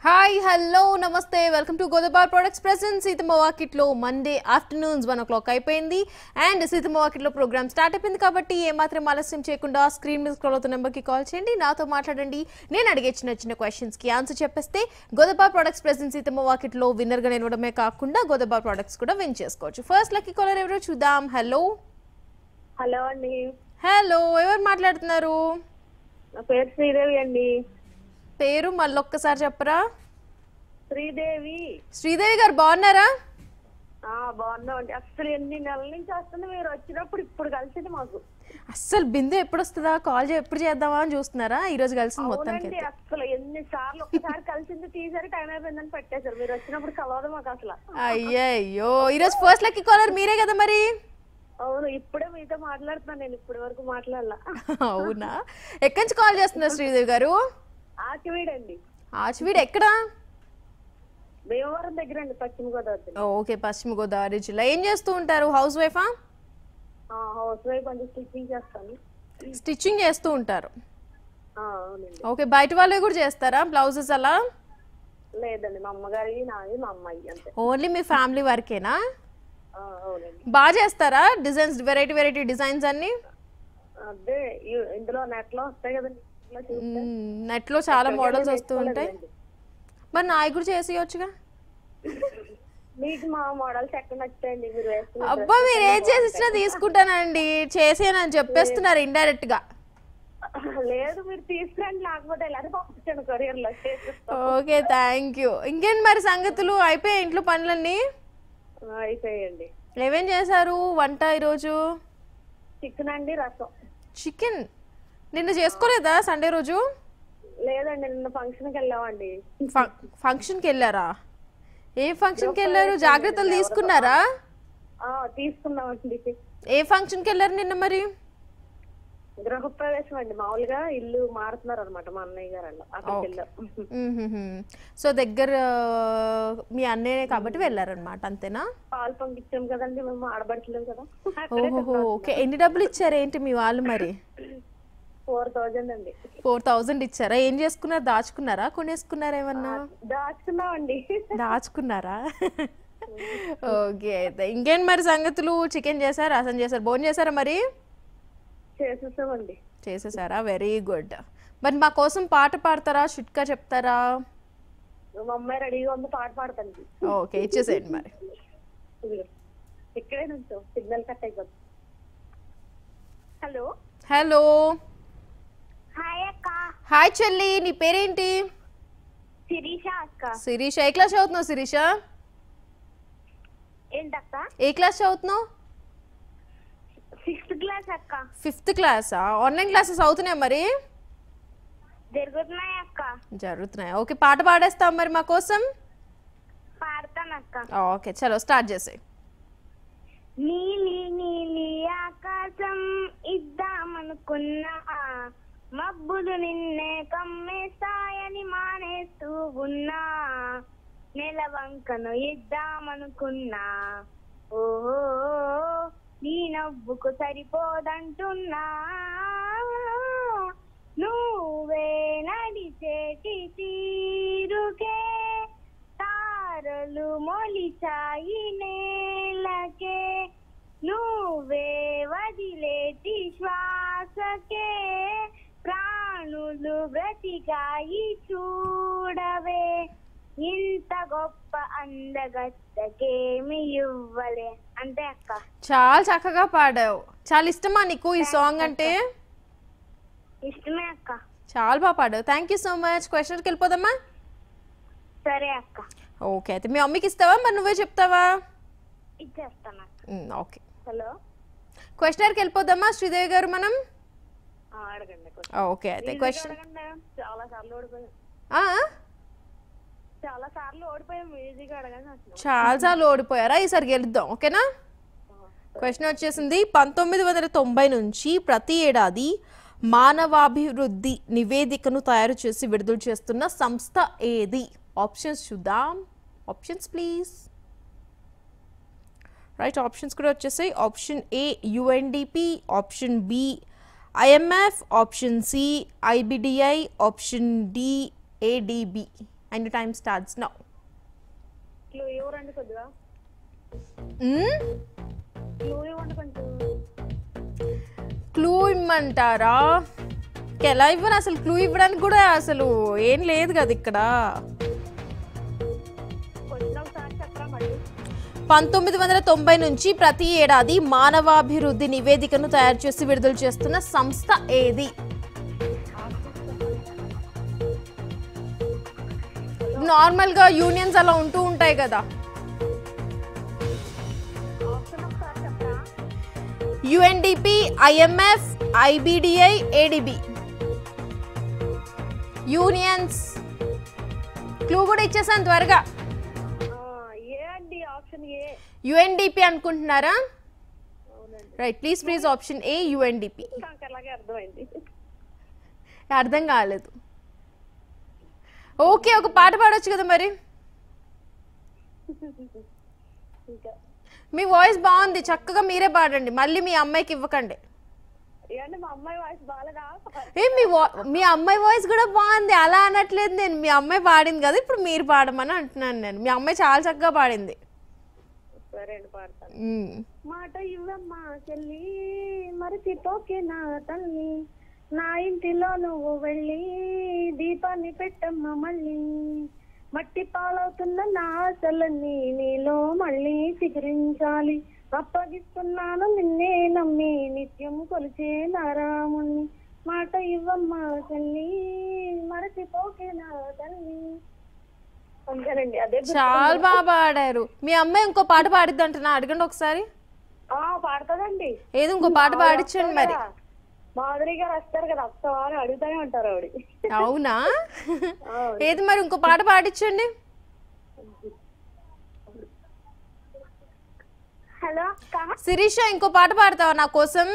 Hi hello నమస్తే welcome to గోదాబార్ products present సీతమ్మవాకిట్లో Monday afternoons one o'clock అయిపోయింది and సీతమ్మవాకిట్లో ప్రోగ్రామ్ స్టార్ట్ అయిపోయింది కాబట్టి ఏమాత్రం ఆలస్యం చేయకుండా స్క్రీన్ మీద స్క్రోల్ అవుతున్న నెంబర్కి కాల్ చేయండి నాతో మాట్లాడండి నేను అడిగే చిన్న చిన్న క్వశ్చన్స్కి ఆన్సర్ చెప్పేస్తే గోదాబార్ ప్రొడక్ట్స్ ప్రెసెంట్ సీతమ్మవాకిట్లో విన్నర్గా నిలవడమే కాకుండా గోదాబార్ ప్రొడక్ట్స్ కూడా విన్ చేసుకోవచ్చు ఫస్ట్ లక్కీ కాలర్ ఎవరో చూద్దాం హలో హలో అండి హలో ఎవరు మాట్లాడుతున్నారు నా పేరు శ్రీదేవి అండి పేరు మళ్ళొక్కసారి చెప్పరా శ్రీదేవి శ్రీదేవి గారు బాగున్నారా ఆ బాగున్నామండి అసలు ఎన్ని నెలల నుంచి వస్తుంది మీరు వచ్చినప్పుడు ఇప్పుడు కలిసింది మాకు అస్సలు బిందు ఎప్పుడు వస్తుందా కాల్ చే- ఎప్పుడు చేద్దామా అని చూస్తున్నారా ఈ రోజు కలిసింది మొత్తానికి అవునండి అసలు ఎన్ని సార్లు ఒకసారి కలిసింది తీసారి టైం అయిపోయిందని పెట్టేశారు మీరు వచ్చినప్పుడు కలవదు మాకు అసలు అయ్యయ్యో ఈ రోజు ఫస్ట్ లక్కీ కాలర్ మీరే కదా మరి అవును ఇప్పుడే మీతో మాట్లాడుతున్నాను నేను ఇప్పటి వరకు మాట్లాడాల అవునా ఎక్కడి నుంచి కాల్ చేస్తున్నారు శ్రీదేవి గారు ఆకివీడండి ఆచివీడు ఎక్కడా భీమవరం దగ్గర అండి పశ్చిమ గోదావరి జిల్లా. ఓకే పశ్చిమ గోదావరి జిల్లా ఏం చేస్తూ ఉంటారు హౌస్ వైఫా ఆ హౌస్ వైఫ్ కొంచెం స్టిచ్చింగ్ చేస్తాను స్టిచ్చింగ్ చేస్తూ ఉంటారు ఆ, అవునండి ఓకే బయట వాళ్ళే కూడా చేస్తారా బ్లౌజెస్ అలా లేదండి మా అమ్మగారి నాది మా అమ్మాయి అంతే ఓన్లీ మీ ఫ్యామిలీ వరకేనా ఆ, అవునండి బాగా చేస్తారా డిజైన్స్ వెరైటీ వెరైటీ డిజైన్స్ అన్ని అదే ఇ- ఇందులో నెట్ లో వస్తాయి కదండి ఇంట్లో చూస్తే నెట్ లో చాలా మోడల్స్ వస్తూ ఉంటాయి తెచ్చుకోలేదండి. మరి నాయి కూడా చేసేయచ్చుగా మీకు మా మోడల్స్ ఎక్కడ నచ్చాయండి మీరు వేసుకున్న అబ్బా మీరు ఏం చేసి ఇచ్చినా తీసుకుంటానండి చేసేనని చెప్పేస్తున్నారు ఇండైరెక్ట్ గా dress- లేదు మీరు తీసుకురండి లేకపోతే ఇలాగే పంపించండి కొరియర్ లో చేసిస్తాం ఓకే థ్యాంక్ యూ ఇంకేంటి మరి సంగతులు అయిపోయాయి ఇంట్లో పనులన్నీ అయిపోయండి ఏమేం చేశారు వంట ఈరోజు చికెన్ అండి రసం చికెన్ నిన్న చేసుకోలేదా సండే రోజు లేదండి నిన్న ఫంక్షన్ కి వెళ్ళామండి ఫంక్షన్కి వెళ్ళారా ఏ ఫంక్షన్కి వెళ్ళారు జాగ్రత్తలు తీసుకున్నారా ఆ తీసుకున్నామండి ఏ ఫంక్షన్కి వెళ్ళారు నిన్న మరి గృహప్రవేశం అండి మామూలుగా ఇల్లు మారుతున్నారు అనమాట మా అన్నయ్య గారు అలా అక్కడికి వెళ్ళాం మ్మ్హ్మ్. సో దగ్గర మీ అన్నయ్య కాబట్టి వెళ్ళారనమాట అంతేనా పాలు పంపించాం కదండి మేము ఆడబడట్లేం కదా అక్కడే ఓహో ఓకే ఎన్ని డబ్బులు ఇచ్చారు ఏంటి మీ వాళ్ళు మరి ఫోర్ థౌజండ్ అండి ఫోర్ థౌజండ్ ఇచ్చారా ఏం చేసుకున్నారు దాచుకున్నారా కొనేసుకున్నారా ఏమన్నా దాచుకున్నామండి దాచుకున్నారా ఓకే అయితే ఇంకేంటి మరి సంగతులు చికెన్ చేశారు రసం చేశారు భోజనం చేశారా మరి చేసేసామండి చేసేసారా వెరీ గుడ్ మరి మా కోసం పాట పాడతారా షుట్కా చెప్తారా మా అమ్మాయి రెడీగా ఉంది పాట పాడుతుంది ఓకే ఇచ్చేసేయండి మరి ఇదిగో. ఇక్కడే నుంచో సిగ్నల్ కట్ అయిపోతుంది హలో హలో హాయ్ అక్క హాయ్ చెల్లి నీ పేరేంటి శిరీష అక్క శిరీష ఏ క్లాస్ చదువుతున్నావు శిరీష ఏంటక్క ఏ క్లాస్ చదువుతున్నావు సిక్స్త్ క్లాస్ అక్క ఫిఫ్త్ క్లాసా ఆన్లైన్ క్లాసెస్ అవుతున్నాయి మరి జరుగుతున్నాయి అక్క జరుగుతున్నాయి ఓకే పాట పాడేస్తాం మరి మా కోసం పాడతానక్క ఓకే చలో స్టార్ట్ చేసేయి నీలి నీలి ఆకాశం ఇద్దామనుకున్నా మబ్బులు నిన్నే కమ్మేస్తాయని మానేస్తూ ఉన్నా నెలవంకను ఇద్దామనుకున్నా ఓహో నీ నవ్వుకు సరిపోదంటున్నా నువ్వే నడిచేటి తీరుకే తారలు మొలిచాయి నేలకే నువ్వే వదిలేటి శ్వాసకే ప్రాణులు బ్రతికాయి చూడవే ఇంత గొప్ప అందగత్తకేమి ఇవ్వలే అంతే అక్క చాలా చక్కగా పాడావు చాలా ఇష్టమా నీకు ఈ సాంగ్ అంటే ఇష్టమే అక్క చాలా బాగా పాడావు థ్యాంక్ యూ సో మచ్ క్వశ్చన్కి వెళ్ళిపోదామా సరే అక్క ఓకే అయితే మీ మమ్మీకి ఇస్తావా మరి నువ్వే చెప్తావా ఇచ్చేస్తాను అక్క మ్, ఓకే హలో క్వశ్చనర్కి వెళ్ళిపోదామా శ్రీదేవి గారు మనం ఆ, అడగండి question. ఓకే అయితే ఈజీగా క్వశ్చన్ అడగండి చాలా సార్లు ఓడిపోయాం చాలా సార్లు ఓడిపోయాం ఈజీగా అడగండి అంటున్నాం. చాలాసార్లు ఓడిపోయారా ఈసారి గెలుద్దాం ఓకేనా క్వశ్చన్ వచ్చేసింది పంతొమ్మిది వందల తొంభై నుంచి ప్రతి ఏడాది మానవాభివృద్ధి నివేదికను తయారు చేసి విడుదల చేస్తున్న సంస్థ ఏది ఆప్షన్స్ చూద్దాం ఆప్షన్స్ ప్లీజ్ రైట్ ఆప్షన్స్ కూడా వచ్చేసాయి option A UNDP option B IMF option C IBDI option D ADB and time starts now clue ఇవ్వరండి కొద్దిగా క్లూ ఇవ్వండి కొంచెం క్లూ ఇమ్మంటారా ఇంకా ఎలా ఇవ్వను అసలు క్లూ ఇవ్వడానికి కూడా అసలు ఏం లేదు కదా ఇక్కడ కొంచెం ఒకసారి చెప్పరా మళ్ళీ పంతొమ్మిది వందల తొంభై నుంచి ప్రతి ఏడాది మానవాభివృద్ధి నివేదికను తయారు చేసి విడుదల చేస్తున్న సంస్థ ఏది నార్మల్గా యూనియన్స్ అలా ఉంటూ ఉంటాయి కదా ఆప్షన్ ఒకసారి చెప్పరా UNDP IMF IBDI ADB unions clue కూడా ఇచ్చేసాను త్వరగా ఆ, ఏ అండి ఆప్షన్ ఏ యుఎన్డిపి అనుకుంటున్నారా అవునండి right please please option A UNDP నాకు అలాగే అర్థమైంది అర్థం కాలేదు ఓకే ఒక పాట పాడొచ్చు కదా మరి ఇంకా మీ వాయిస్ బాగుంది చక్కగా మీరే పాడండి మళ్ళీ మీ అమ్మాయికి ఇవ్వకండి ఏంటి మా అమ్మాయి వాయిస్ బాగాలేదా ఏ మీ వా- మీ అమ్మాయి వాయిస్ కూడా బాగుంది అలా అనట్లేదు నేను మీ అమ్మాయి పాడింది కదా ఇప్పుడు మీరు పాడమని అంటున్నాను నేను మీ అమ్మాయి చాలా చక్కగా పాడింది సరే అండి పాడతాను మ్మ్. మాట ఇవ్వమ్మా చెల్లి మరచిపోకే నా తల్లి నా ఇంటిలో నువ్వు వెళ్ళి దీపాన్ని పెట్టమ్మా మళ్ళీ మట్టి పాలవుతున్న నా ఆశలన్నీ నీలో మళ్ళీ చిగురించాలి అప్పగిస్తున్నాను నిన్నే నమ్మి నిత్యం కొలిచే నారాముణ్ణి మాట ఇవ్వమ్మా తల్లి మరచిపోకే నా తల్లి అంతేనండి అదే గుర్తు. చాలా బాగా పాడారు మీ అమ్మాయి ఇంకో పాట పాడిద్ది అంటున్నా అడగండి ఒకసారి ఆ పాడుతుందండి ఏదో ఇంకో పాట పాడించండి మరి మాధురి గారు వస్తారు కదా వస్తావా అని అడుగుతానే ఉంటారు ఆవిడ అవునా ఏది మరి ఇంకో పాట పాడించండి హలో అక్క శిరీష ఇంకో పాట పాడతావా నా కోసం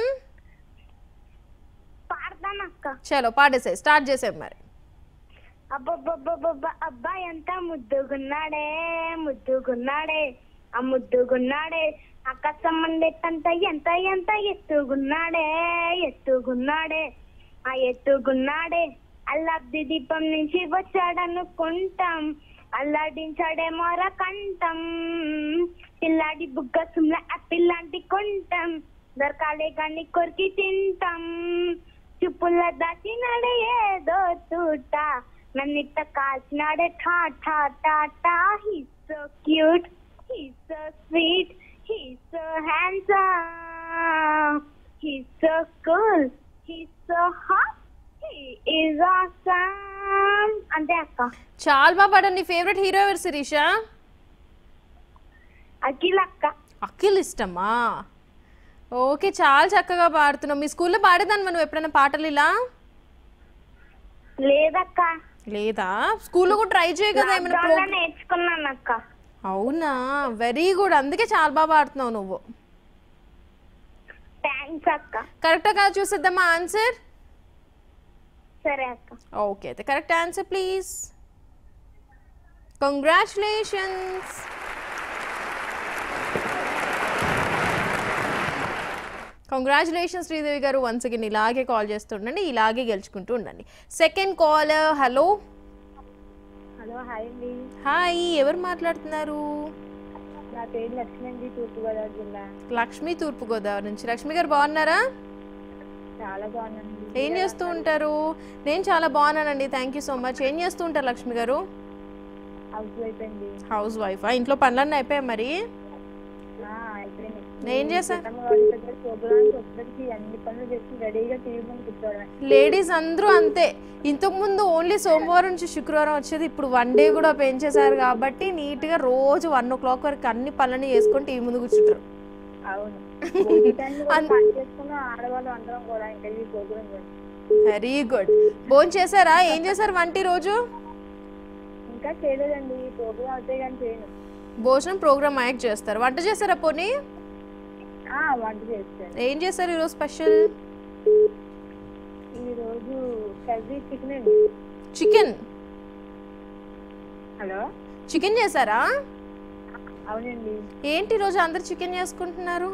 పాడతాను అక్క చలో పాడేసాయి స్టార్ట్ చేసాం మరి అబ్బబ్బబ్బబ్బబ్బ అబ్బాయి ఎంత ముద్దుగున్నాడే ముద్దుగున్నాడే ఆ ముద్దుగున్నాడే ఆకాశం మండేటంత ఎంత ఎంత ఎత్తుగున్నాడే ఎత్తుగున్నాడే ఆ ఎత్తుగున్నాడే అల్లాబ్ది దీపం నుంచి వచ్చాడనుకుంటాం అల్లాడించాడే మొర కంఠం పిల్లాడి బుగ్గ సుమ్ల యాపిల్ లాంటి కొంటాం దొరకాలే గాని కొరికి తింటాం చూపుల దాచినాడే ఏదో తూట నన్నిట్ట కాల్చినాడే ఠా ఠా టా టా he so cute he so sweet he so handsome he so cool he so hot he is awesome అంతే అక్క చాలా బాగా పాడారు నీ ఫేవరెట్ హీరో ఎవరు శిరీష అఖిల్ అక్క అఖిల్ ఇష్టమా ఓకే చాలా చక్కగా పాడుతున్నావు మీ స్కూల్లో పాడేదాన్ని నువ్వు ఎప్పుడైనా పాటలు ఇలా లేదక్క లేదా స్కూల్లో కూడా ట్రై చేయ కదా ఏమైనా లాక్డౌన్ లో ప్రో- నేర్చుకున్నాను అక్క అవునా వెరీ గుడ్ అందుకే చాలా బాగా పాడుతున్నావు నువ్వు థ్యాంక్స్ అక్క కరెక్టా కాదు చూసేద్దామా ఆన్సర్ సరే అక్క ఓకే అయితే correct answer please congratulations congratulations Sridevi గారు వన్స్ అగైన్ ఇలాగే కాల్ చేస్తుండండి ఇలాగే గెలుచుకుంటూ ఉండండి second call hello hello hi అండి హాయ్ ఎవరు మాట్లాడుతున్నారు నా పేరు లక్ష్మి అండి తూర్పుగోదావరి జిల్లా లక్ష్మి తూర్పుగోదావరి నుంచి లక్ష్మి గారు బాగున్నారా చాలా బాగుందండి ఏం చేస్తూ ఉంటారు నేను చాలా బాగున్నానండి థ్యాంక్ యూ సో మచ్ ఏం చేస్తూ ఉంటారు లక్ష్మి గారు హౌస్ వైఫ్ అండి హౌస్ వైఫ్ ఇంట్లో పనులన్నీ అయిపోయాయి మరి అయిపోయింది ఏం చేశా ప్రోగ్రామ్స్ వచ్చేసరికి అన్ని పనులు చేసి రెడీగా టీవీ ముందు కూర్చోవడమే లేడీస్ అందరూ అంతే ఇంతకు ముందు ఓన్లీ సోమవారం నుంచి శుక్రవారం వచ్చేది ఇప్పుడు వన్ డే కూడా పెంచేశారు కాబట్టి నీట్గా రోజు వన్ ఓ క్లాక్ వరకు అన్ని పనులని చేసుకొని టీవీ ముందు కూర్చుంటారు అవును భోగి టైంలో కూడా పని చేసుకున్న ఆడవాళ్ళు అందరం కూడా ఇంటర్వ్యూ ప్రోగ్రామ్ వెరీ గుడ్ భోజనం చేశారా ఏం చేశారు వంటి రోజు ఇంకా చేయలేదండి ప్రోగ్రామ్ అవుతాయి కానీ చేయను భోజనం ప్రోగ్రామ్ యాక్ట్ చేస్తారు వంట చేశారా పోనీ ఆ, వంట చేస్తాను ఏం చేశారు ఈరోజు స్పెషల్ ఈ రోజు కర్రీ చికెన్ అండి చికెన్ హలో చికెన్ చేశారా అవునండి ఏంటి ఈరోజు అందరు చికెన్ చేసుకుంటున్నారు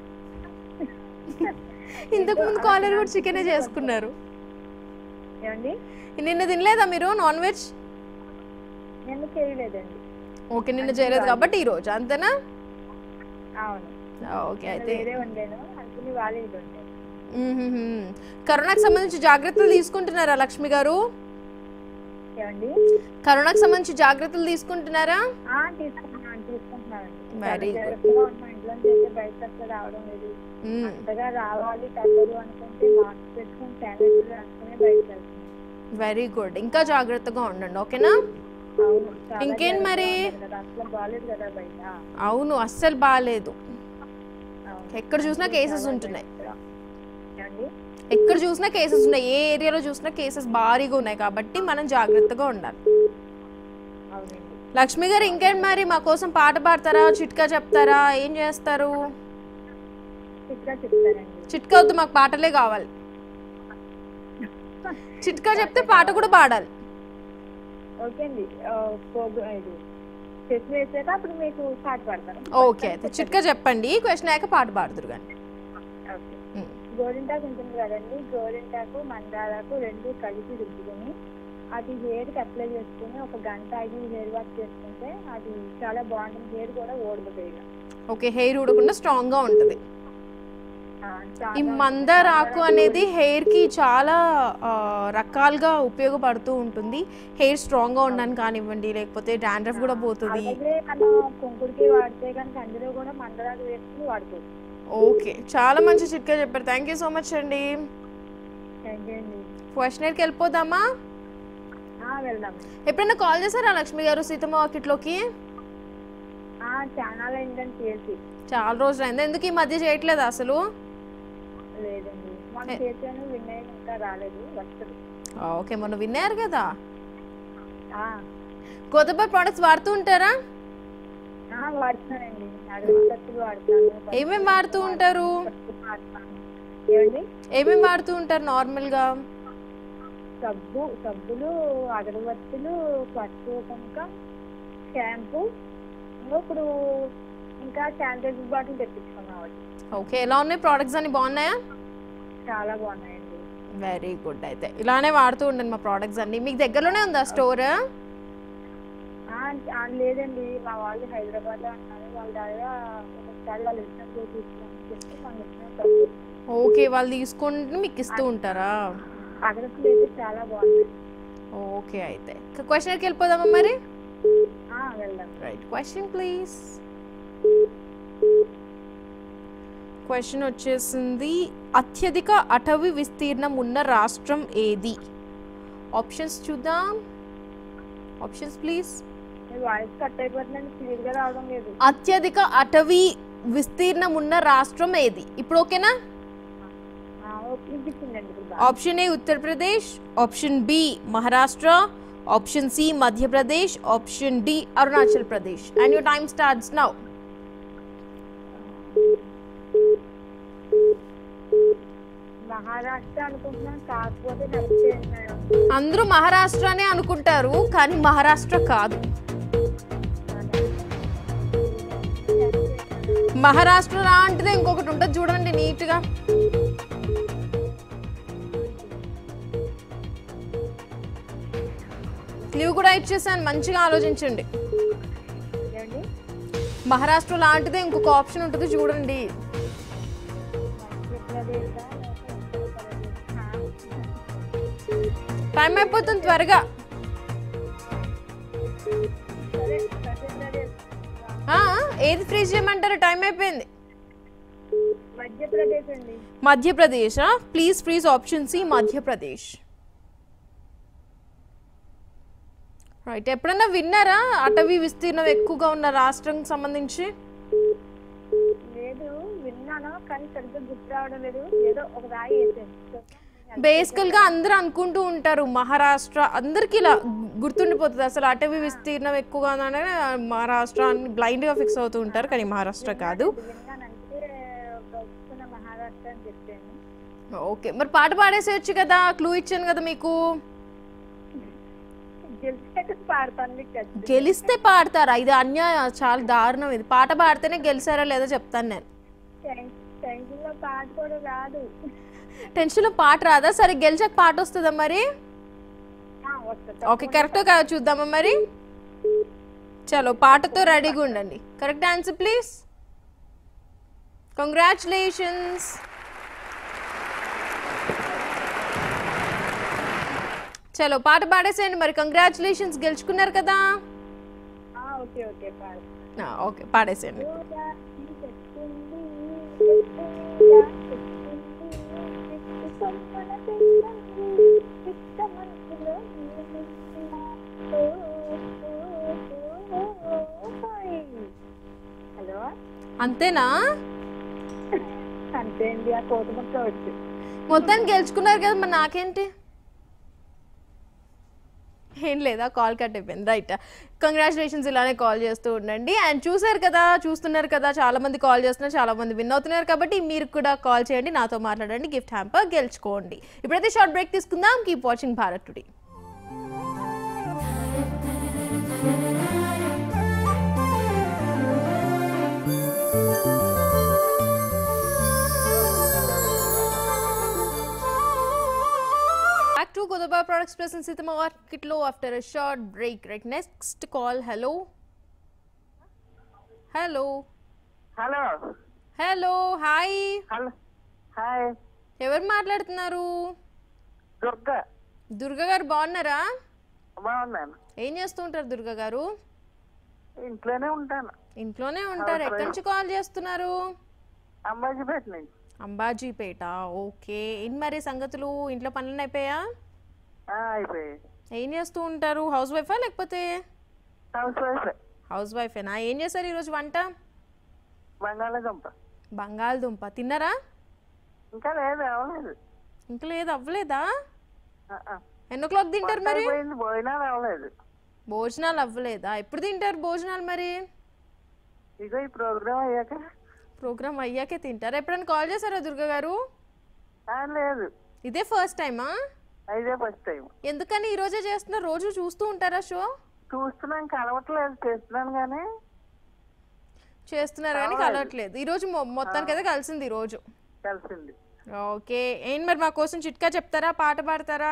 ఇంతకు ముందు కాలర్ కూడా చికెనే చేసుకున్నారు ఏమండి నిన్న తినలేదా మీరు నాన్ వెజ్ నిన్న చేయలేదండి ఓకే నిన్న చేయలేదు కాబట్టి ఈ రోజు అంతేనా అవును ఓకే నిన్న అయితే వేరే వండాను అందుకని వాళ్ళే ఇది వండాను మ్మ్హ్మ్. కరోనాకు సంబంధించి జాగ్రత్తలు తీసుకుంటున్నారా లక్ష్మి గారు ఏమండి కరోనాకు సంబంధించి జాగ్రత్తలు తీసుకుంటున్నారా ఆ, తీసుకుంటున్నాను తీసుకుంటున్నానండి Very చాలా good. జాగ్రత్తగా ఉన్నాం ఇంట్లో చేస్తే బయటకు అసలు రావడం లేదు మ్మ్. అంతగా రావాలి తగ్గదు అనుకుంటే మాస్క్ పెట్టుకుని శానిటైజర్ రాసుకుని బయటకు వెళ్తున్నాం వెరీ గుడ్ ఇంకా జాగ్రత్తగా ఉండండి ఓకేనా అవును చాలా ఇంకేం జాగ్రత్తగా మరి? ఉండాలి కదా అసలు బాగాలేదు కదా బయట అవును అస్సలు బాగాలేదు అవును. ఎక్కడ చూసినా కేసెస్ చాలా ఉంటున్నాయి జాగ్రత్తగా. ఏమండి ఎక్కడ చూసినా కేసెస్ ఉన్నాయి ఏ ఏరియాలో చూసినా కేసెస్ భారీగా ఉన్నాయి కాబట్టి మనం జాగ్రత్తగా ఉండాలి అవునండి లక్ష్మి గారు ఇంకేంటి మరి మా కోసం పాట పాడతారా చిట్కా చెప్తారా ఏం చేస్తారు చిట్కా చెప్తానండి చిట్కా వద్దు మాకు పాటలే కావాలి చిట్కా చెప్తే పాట కూడా పాడాలి ఓకే అండి ఆ, పోగు ఇది చెట్లు వేసాక అప్పుడు మీకు పాట పాడతాను ఓకే అయితే చిట్కా చెప్పండి క్వశ్చన్ అయ్యాక పాట పాడుతురు కానీ ఓకే ఉమ్. గోరింటాకు ఉంటుంది కదండి గోరింటాకు మందారాకు రెండు కలిపి రుద్దుకొని అది హెయిర్కి అప్లై చేసుకుని ఒక గంట ఆగి హెయిర్ వాష్ చేసుకుంటే అది చాలా బాగుంటుంది హెయిర్ కూడా ఓడిపోతుంది ఓకే హెయిర్ ఊడకుండా స్ట్రాంగ్ గా ఉంటది ఈ మందార ఆకు అనేది హెయిర్ కి చాలా ఆ, రకాలుగా ఉపయోగపడుతూ ఉంటుంది హెయిర్ స్ట్రాంగ్ గా ఉండడానికి కానివ్వండి లేకపోతే డాండ్రఫ్ కూడా పోతుంది అలాగే మనం కుంకుడికి వాడితే కనుక అందులో కూడా మందారాకు వేసుకుని వాడుకోవచ్చు ఓకే చాలా మంచి చిట్కా చెప్పారు థ్యాంక్ యూ సో మచ్ అండి థ్యాంక్ యూ అండి క్వశ్చనర్కి వెళ్ళిపోదామా ఆ, వెళ్దాం ఎప్పుడైనా కాల్ చేశారా లక్ష్మి గారు సీతమ్మ వాకిట్లోకి ఆ, ఛానల్ ఏంటంటే చేసి చాలా రోజులు అయింది ఎందుకు ఈ మధ్య చేయట్లేదు అసలు లేదండి మొన్న ఏ- చేశాను విన్నాయి ఇంకా రాలేదు వస్తుంది ఓకే మొన్న విన్నారు కదా ఆ, కొత్తపై ప్రోడక్ట్స్ వాడుతూ ఉంటారా ఆ, వాడుతున్నానండి అగరబత్తులు వాడతాను ఏమేం వాడుతూ ఉంటారు పసుపు వాడతాను ఏమండి ఏమేం వాడుతూ ఉంటారు నార్మల్గా సబ్బు సబ్బులు అగరబత్తులు పసుపు కనుక షాంపూ ఇంకా ఇప్పుడు ఇంకా శానిటైజర్ బాటిల్ తెప్పించుకున్నాం ఒకటి ఓకే ఎలా ఉన్నాయి ప్రోడక్ట్స్ అన్ని బాగున్నాయా చాలా బాగున్నాయండి వెరీ గుడ్ అయితే ఇలానే వాడుతూ ఉండండి మా ప్రోడక్ట్స్ అన్ని మీకు దగ్గరలోనే ఉందా స్టోర్ ఆ, ఆ, లేదండి మా వాళ్ళు హైదరాబాద్ లో ఉన్నారు వాళ్ళ దగ్గర ఒకసారి వాళ్ళు ఇచ్చినప్పుడు తీసుకుని చెప్తే వాళ్ళు ఇచ్చిన ఓకే వాళ్ళు తీసుకుంటే మీకు ఇస్తూ ఉంటారా అగరబత్తులు అయితే చాలా బాగున్నాయి ఓకే అయితే క్వశ్చన్కి వెళ్ళిపోదామా మరి ఆ, వెళ్దాం రైట్ క్వశ్చన్ ప్లీజ్ క్వశ్చన్ వచ్చేసింది అత్యధిక అటవీ విస్తీర్ణం ఉన్న రాష్ట్రం ఏది ఆప్షన్స్ చూద్దాం ఆప్షన్స్ ప్లీజ్ మీ వాయిస్ కట్ అయిపోతుందండి క్లియర్ గా రావడం లేదు అత్యధిక అటవీ విస్తీర్ణం ఉన్న రాష్ట్రం ఏది ఇప్పుడు ఓకేనా ఆ, ఓకే, వినిపిస్తుందండి ఇప్పుడు బాగా. Option A Uttar Pradesh option B Maharashtra option C Madhya Pradesh option D Arunachal Pradesh and your time starts now Maharashtra అనుకుంటున్నాను కాకపోతే నచ్చేస్తున్నాను అందరూ మహారాష్ట్రనే అనుకుంటారు కానీ మహారాష్ట్ర కాదు మహారాష్ట్ర లాంటిదే ఇంకొకటి ఉంటుంది చూడండి నీట్గా క్లూ కూడా ఇచ్చేసాను మంచిగా ఆలోచించండి ఏమండి మహారాష్ట్ర లాంటిదే ఇంకొక ఆప్షన్ ఉంటుంది చూడండి మధ్యప్రదేశ్ టైం అయిపోతుంది త్వరగా సరే మధ్యప్రదేశ్ ఆ, ఏది ఫ్రీజ్ చేయమంటారు టైం అయిపోయింది మధ్యప్రదేశ్ అండి Madhya Pradesh please freeze option C Madhya Pradesh right ఎప్పుడన్నా విన్నారా అటవీ విస్తీర్ణం ఎక్కువగా ఉన్న రాష్ట్రం సంబంధించి లేదు విన్నాను కానీ సరిగ్గా గుర్తు రావడం లేదు ఏదో ఒక రాయి వేసాను బేసికల్ గా అందరూ అనుకుంటూ ఉంటారు మహారాష్ట్ర అందరికి ఇలా గు- గుర్తుండిపోతుంది అసలు అటవీ విస్తీర్ణం ఎక్కువగా ఉందనే మహారాష్ట్ర అని బ్లైండ్ గా ఫిక్స్ అవుతూ ఉంటారు కానీ మహారాష్ట్ర కాదు విన్నానంటే ఒక వస్తున్న మహారాష్ట్ర అని చెప్పాను ఓకే మరి పాట పాడేసేయచ్చు కదా క్లూ ఇచ్చాను కదా మీకు గెలిచాక పాడతాను మీకు ఖచ్చితంగా. గెలిస్తే పాడతారా ఇది అన్యాయం చాలా దారుణం ఇది పాట పాడితేనే గెలిచారా లేదో చెప్తాను నేను టెన్- టెన్షన్ లో పాట కూడా రాదు టెన్షన్లో పాట రాదా సరే గెలిచాక పాట వస్తుందా మరి ఆ, వస్తుంది ఓకే కరెక్ట్ కాదు చూద్దామా మరి చలో పాటతో రెడీగా ఉండండి కరెక్ట్ ఆన్సర్ ప్లీజ్ కంగ్రాచులేషన్స్ చలో పాట పాడేసేయండి మరి కంగ్రాచులేషన్స్ గెలుచుకున్నారు కదా ఆ, ఓకే ఓకే పాడు ఆ, ఓకే పాడేసేయండి ఊరా ఈ చెట్టుంది, చెట్టుందా, చెట్టుంది, చెట్టు కొమ్మల పెళ్ళంది, పిట్ట మనసులో నీవుంది. ఓ, ఓ, ఓ, ఓ, ఓయ్. హలో అంతేనా అంతే అండి ఆ కోట ముక్క వచ్చు మొత్తానికి గెలుచుకున్నారు కదా మరి నాకేంటి ఏం లేదా కాల్ కట్ అయిపోయింది రైట్ కంగ్రాచులేషన్స్ ఇలానే కాల్ చేస్తూ ఉండండి అండ్ చూసారు కదా చూస్తున్నారు కదా చాలా మంది కాల్ చేస్తున్నారు చాలా మంది విన్ అవుతున్నారు కాబట్టి మీరు కూడా కాల్ చేయండి నాతో మాట్లాడండి గిఫ్ట్ హ్యాంపర్ గెలుచుకోండి ఇప్పుడైతే షార్ట్ బ్రేక్ తీసుకుందాం keep watching Bharat today Back to Godaba Products presence in the market low after a short break. Right, next call. Hello. Hello. Hello hello hi hello hi ఎవరు మాట్లాడుతున్నారు దుర్గ దుర్గ గారు బాగున్నారా బాగున్నాను ఏం చేస్తూ ఉంటారు దుర్గ గారు ఇంట్లోనే ఉంటాను ఇంట్లోనే ఉంటారు ఎక్కడి నుంచి కాల్ చేస్తున్నారు అంబాజీపేట నుంచి అంబాజీపేట ఓకే ఏంటి మరి సంగతులు ఇంట్లో పనులు అయిపోయా ఆ, అయిపోయాయి ఏం చేస్తూ ఉంటారు హౌస్ వైఫా లేకపోతే హౌస్ వైఫ్ హౌస్ వైఫేనా ఏం చేశారు ఈరోజు వంట బంగాళాదుంప బంగాళదుంప తిన్నారా ఇంకా లేదు అవ్వలేదు ఇంకా లేదు అవ్వలేదా ఆ, ఆ. ఎన్నో క్లాక్ తింటారు మరి అయిపోయింది భోజనాలు అవ్వలేదు భోజనాలు అవ్వలేదా ఎప్పుడు తింటారు భోజనాలు మరి ఇగో ఈ ప్రోగ్రామ్ అయ్యాక ప్రోగ్రామ్ అయ్యాకే తింటారు ఎప్పుడైనా కాల్ చేశారా దుర్గా గారు ఆ, లేదు ఇదే ఫస్ట్ టైమా ఇదే ఫస్ట్ టైం ఎందుకని ఈ రోజే చేస్తున్నారు రోజు చూస్తూ ఉంటారా షో చూస్తున్నాను కలవట్లేదు చేస్తున్నాను కానీ చేస్తున్నారు కానీ కలవట్లేదు ఈ రోజు మొ- మొత్తానికి అయితే కలిసింది ఈ రోజు కలిసింది ఓకే ఏంటి మరి మా కోసం చిట్కా చెప్తారా పాట పాడతారా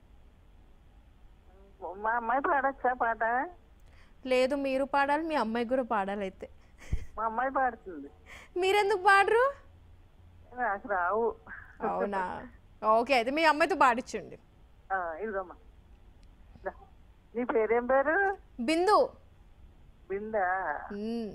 మా అమ్మాయి పాడచ్చా పాట లేదు మీరు పాడాలి మీ అమ్మాయి కూడా పాడాలి అయితే మా అమ్మాయి పాడుతుంది మీరెందుకు పాడరు నాకు రావు అవునా ఓకే అయితే మీ అమ్మాయితో పాడించండి ఆ, ఇదిగోమ్మా దా. నీ పేరేం పేరు బిందు బిందా మ్మ్.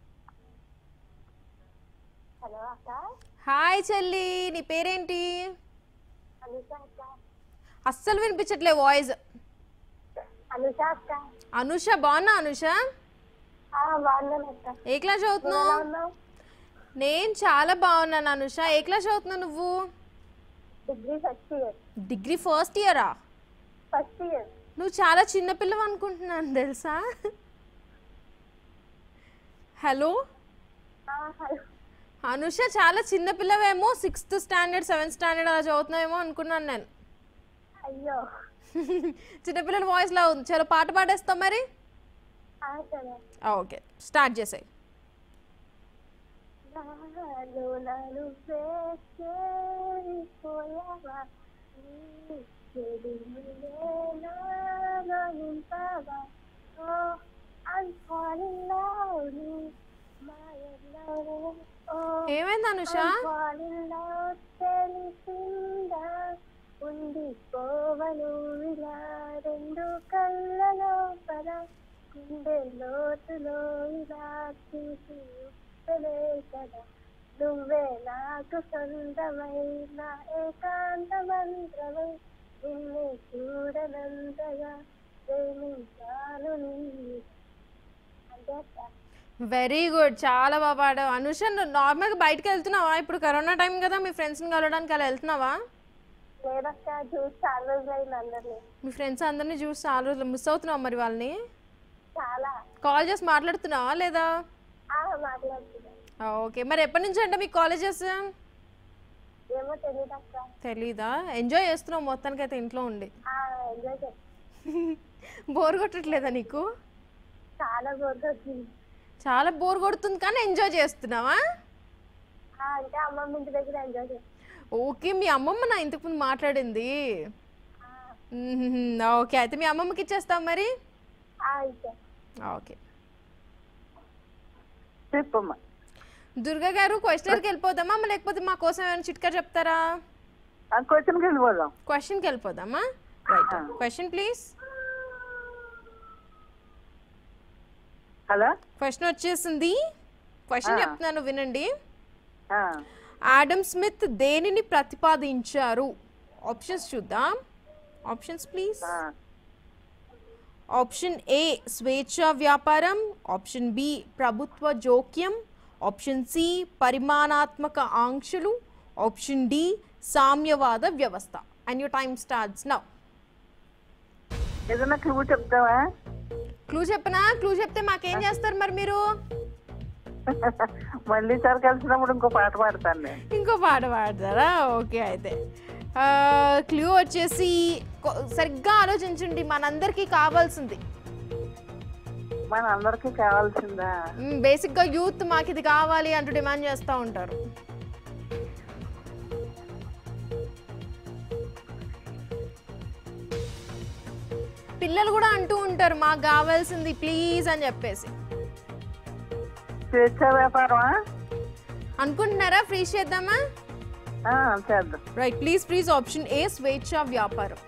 హలో అక్క హాయ్ చెల్లి నీ పేరేంటి అనుష అక్క అస్సలు వినిపించట్లే వాయిస్ అనుష అక్క అనుష బాగున్నా అనుష ఆ, బాగున్నాను అక్క ఏ క్లాస్ చదువుతున్నావు ఉన్నావు నేను చాలా బాగున్నాను అనుష ఏ క్లాస్ చదువుతున్నావు నువ్వు degree first year degree first ఇయరా ఫస్ట్ ఇయర్ నువ్వు చాలా చిన్న పిల్లవు అనుకుంటున్నాను తెలుసా హలో హలో అనుష చాలా చిన్న పిల్లవేమో సిక్స్త్ స్టాండర్డ్ సెవెంత్ స్టాండర్డ్ అలా చదువుతున్నావేమో అనుకున్నాను నేను అయ్యో చిన్నపిల్లల వాయిస్ లా ఉంది చలో పాట పాడేస్తాం మరి ఆ, సరే ఓకే స్టార్ట్ చేసాయి నాలో నన్ను వేసేరిపోయావా నీ చెడులే నాలో నింపావా ఓ I'm falling love మాయలోనే ఓ ఏమైంది అనుష I'm falling love తెలిసిందా ఉండిపోవను ఇలా రెండు కళ్ళ లోపల గుండె లోతులో ఇలా చూసి ఉప్పలే కదా నువ్వే నాకు సొంతమైన ఏకాంత మంత్రమై నిన్నే చూడనంతగా ప్రేమించాను నిన్ను అంతే అక్క. వెరీ గుడ్ చాలా బాగా పాడావు అనుష నువ్వు నార్మల్గా బయటకు వెళ్తున్నావా ఇప్పుడు కరోనా టైం కదా మీ ఫ్రెండ్స్ని కలవడానికి అలా వెళ్తున్నావా లేదక్క చూసి చాలా రోజులు అయింది అందరినీ మీ ఫ్రెండ్స్ అందరినీ చూసి చాలా రోజులు మిస్ అవుతున్నావా మరి వాళ్ళని చాలా కాల్ చేసి మాట్లాడుతున్నావా లేదా ఆ, మాట్లాడుతున్నాను ఓకే మరి ఎప్పటి నుంచి అంటే మీ కాలేజెస్ ఏమో తెలియదు అక్క తెలీదా ఎంజాయ్ చేస్తున్నావు మొత్తానికి అయితే ఇంట్లో ఉండి ఆ, ఎంజాయ్ చేస్తాను బోర్ కొట్టట్లేదా నీకు చాలా బోర్ వచ్చింది చాలా బోర్ కొడుతుంది కానీ ఎంజాయ్ చేస్తున్నావా అంటే అమ్మమ్మ ఇంటి దగ్గర ఎంజాయ్ చేస్తాను ఓకే మీ అమ్మమ్మ నా ఇంతకు ముందు మాట్లాడింది మ్మ్. ఓకే అయితే మీ అమ్మమ్మకి ఇచ్చేస్తాం మరి అయితే ఓకే చెప్పమ్మా దుర్గా గారు క్వశ్చన్కి వెళ్ళిపోదామా మరి లేకపోతే మా కోసం ఏమైనా చిట్కా చెప్తారా ఆ క్వశ్చన్కి వెళ్ళిపోదాం క్వశ్చన్కి వెళ్ళిపోదామా రైట్ ఆ. క్వశ్చన్ ప్లీజ్ హలో క్వశ్చన్ వచ్చేసింది క్వశ్చన్ ఆ. చెప్తున్నాను వినండి ఆ, ఆడమ్ స్మిత్ దేనిని ప్రతిపాదించారు ఆప్షన్స్ చూద్దాం ఆప్షన్స్ ప్లీజ్ ఆ. ఆప్షన్ ఏ స్వేచ్ఛ వ్యాపారం ఆప్షన్ బి ప్రభుత్వ జోక్యం ఆప్షన్ సి పరిమాణాత్మక ఆంక్షలు ఆప్షన్ డి సామ్యవాద వ్యవస్థ and you time starts now ఏదైనా క్లూ చెప్తావా క్లూ చెప్పనా క్లూ చెప్తే మాకేం చేస్తారు మరి మీరు మళ్ళీ సార్ కలిసినప్పుడు ఇంకో పాట పాడతాను నేను ఇంకో పాట పాడతారా ఓకే అయితే క్లూ వచ్చేసి కొ- సరిగ్గా ఆలోచించండి మనందరికీ కావాల్సింది మన అందరికీ కావాల్సిందా మ్, బేసిక్గా యూత్ మాకు ఇది కావాలి అంటూ డిమాండ్ చేస్తూ ఉంటారు పిల్లలు కూడా అంటూ ఉంటారు మాకు కావాల్సింది ప్లీజ్ అని చెప్పేసి స్వేచ్ఛ వ్యాపారమా అనుకుంటున్నారా ఫ్రీ చేద్దామా ఆ, చేద్దాం right please please option A స్వేచ్ఛ వ్యాపారం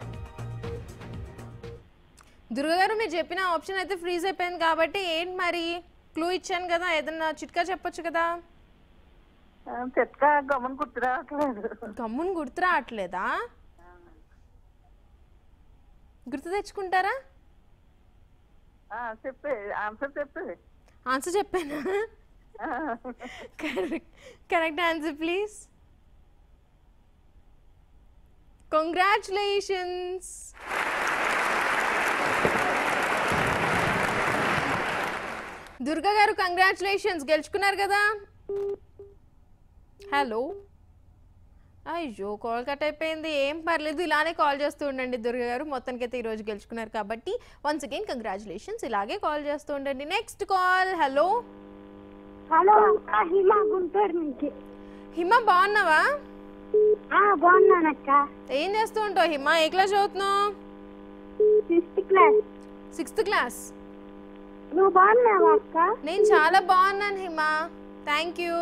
దుర్గ గారు మీరు చెప్పిన ఆప్షన్ అయితే ఫ్రీజ్ అయిపోయింది కాబట్టి ఏంటి మరి క్లూ ఇచ్చాను కదా ఏదన్నా చిట్కా చెప్పొచ్చు కదా ఆ, చెట్కా గమని గుర్తు రావట్లేదు గమ్మున గుర్తు రావట్లేదా గుర్తు తెచ్చుకుంటారా ఆ, చెప్పే ఆన్సర్ చెప్పే ఆన్సర్ చెప్పానా correct correct answer please congratulations Durga గారు కంగ్రాచులేషన్స్ గెలుచుకున్నారు కదా హలో అయ్యో కాల్ కట్ అయిపోయింది ఏం పర్లేదు ఇలానే కాల్ చేస్తూ ఉండండి దుర్గ గారు మొత్తానికి అయితే ఈరోజు గెలుచుకున్నారు కాబట్టి వన్స్ అగైన్ కంగ్రాచులేషన్స్ ఇలాగే కాల్ చేస్తూ ఉండండి నెక్స్ట్ కాల్ హలో హలో అక్క హిమ గుంటూరు నుంచి హిమ బాగున్నావా ఆ బాగున్నానక్క ఏం చేస్తూ ఉంటావు హిమ ఏ క్లాస్ చదువుతున్నావు ఫిఫ్త్ క్లాస్ సిక్స్త్ క్లాస్ నువ్వు బాగున్నావా అక్క నేను చాలా బాగున్నాను హిమ థ్యాంక్ యూ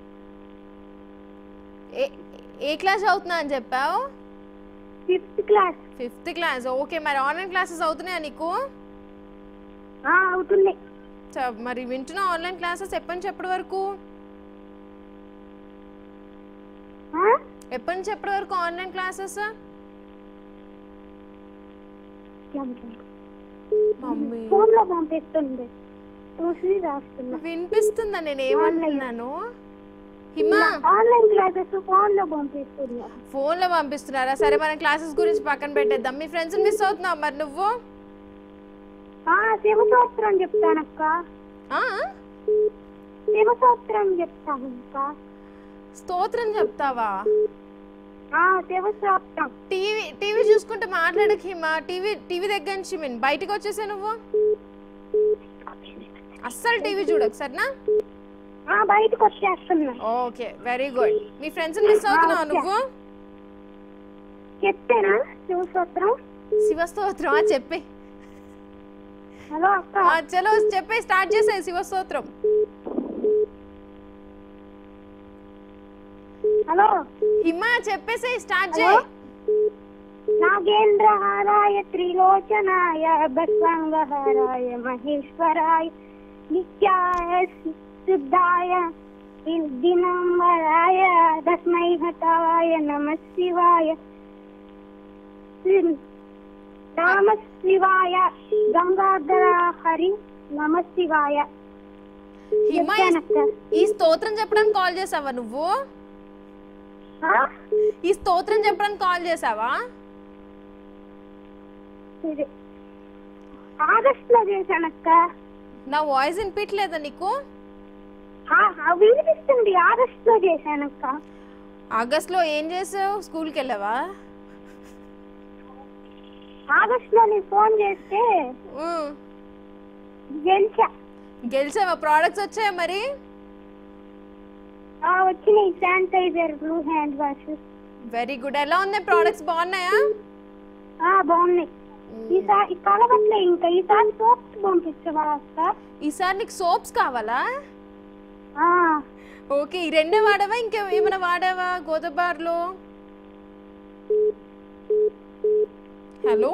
ఏ ఏ క్లాస్ చదువుతున్నా అని చెప్పావు fifth class fifth class okay మరి ఆన్లైన్ క్లాసెస్ అవుతున్నాయా నీకు ఆ అవుతుంది చ- మరి వింటున్నా ఆన్లైన్ క్లాసెస్ ఎప్పటి నుంచి ఎప్పటి వరకు ఆ? ఎప్పటి నుంచి ఎప్పటి వరకు ఆన్లైన్ క్లాసెస్ మమ్మీ ఫోన్ లో పంపిస్తుంది చూసి రాస్తున్నా వినిపిస్తుందా నేను ఏమంటున్నాను హిమ ఆన్లైన్ క్లాసెస్ ఫోన్ లో పంపిస్తున్నా ఫోన్ లో పంపిస్తున్నారా సరే మన క్లాసెస్ గురించి పక్కన పెట్టేద్దాం మీ ఫ్రెండ్స్ మిస్ అవుతున్నావు మరి నువ్వు ఆ శివసూత్రం చెప్తానక్క ఆ? శివసూత్రం చెప్తాను అక్క స్తోత్రం చెప్తావా ఆ శివసూత్రం టీవీ టీవీ చూసుకుంటూ మాట్లాడక హిమ టీవీ టీవీ దగ్గర నుంచి మీన్ బయటకు వచ్చేసా నువ్వు అస్సలు టీవీ చూడకు సరేనా ఆ బయటకు వచ్చేస్తున్నా ఓకే వెరీ గుడ్ మీ ఫ్రెండ్స్ మిస్ అవుతున్నావు నువ్వు చెప్తేనా శివసూత్రం శివస్తోత్రం ఆ చెప్పే హలో అక్క ఆ, చలో చెప్పే స్టార్ట్ చేసే శివస్తోత్రం హలో హిమ చెప్పేసే స్టార్ట్ హలో చేయి నాగేంద్రహారాయ త్రిలోచనాయ బస్వాంగహారాయ మహేశ్వరాయ నిత్యాయ శుద్ధాయ దినంబరాయ తస్మై హతాయ నమ శివాయ నమ శివాయ గంగాధర హరి నమ శివాయ హిమ ఈ- చెప్పానక్క. ఈ స్తోత్రం చెప్పడానికి కాల్ చేసావా నువ్వు ఆ? ఈ స్తోత్రం చెప్పడానికి కాల్ చేసావా ఇది ఆగస్ట్ లో చేశానక్క నా వాయిస్ వినిపించలేదా నీకు ఆ, ఆ, వినిపిస్తుంది ఆగస్ట్ లో చేశానక్క ఆగస్ట్ లో ఏం చేసావు స్కూల్కి వెళ్ళావా ఆగస్ట్ లో నీ ఫోన్ చేస్తే ఉమ్. గెలిచా గెలిచావా ప్రోడక్ట్స్ వచ్చాయా మరి ఆ, వచ్చినాయి sanitiser blue hand wash very good ఎలా ఉన్నాయి ప్రోడక్ట్స్ బాగున్నాయా ఆ బాగున్నాయి ఈసారి కలవట్లే ఇంకా ఈసారి సోప్స్ పంపించవా అక్క ఈసారి నీకు సోప్స్ కావాలా ఆ, ఓకే ఈ రెండే వాడావా ఇంకా ఏమైనా వాడావా గోదాబార్లో హలో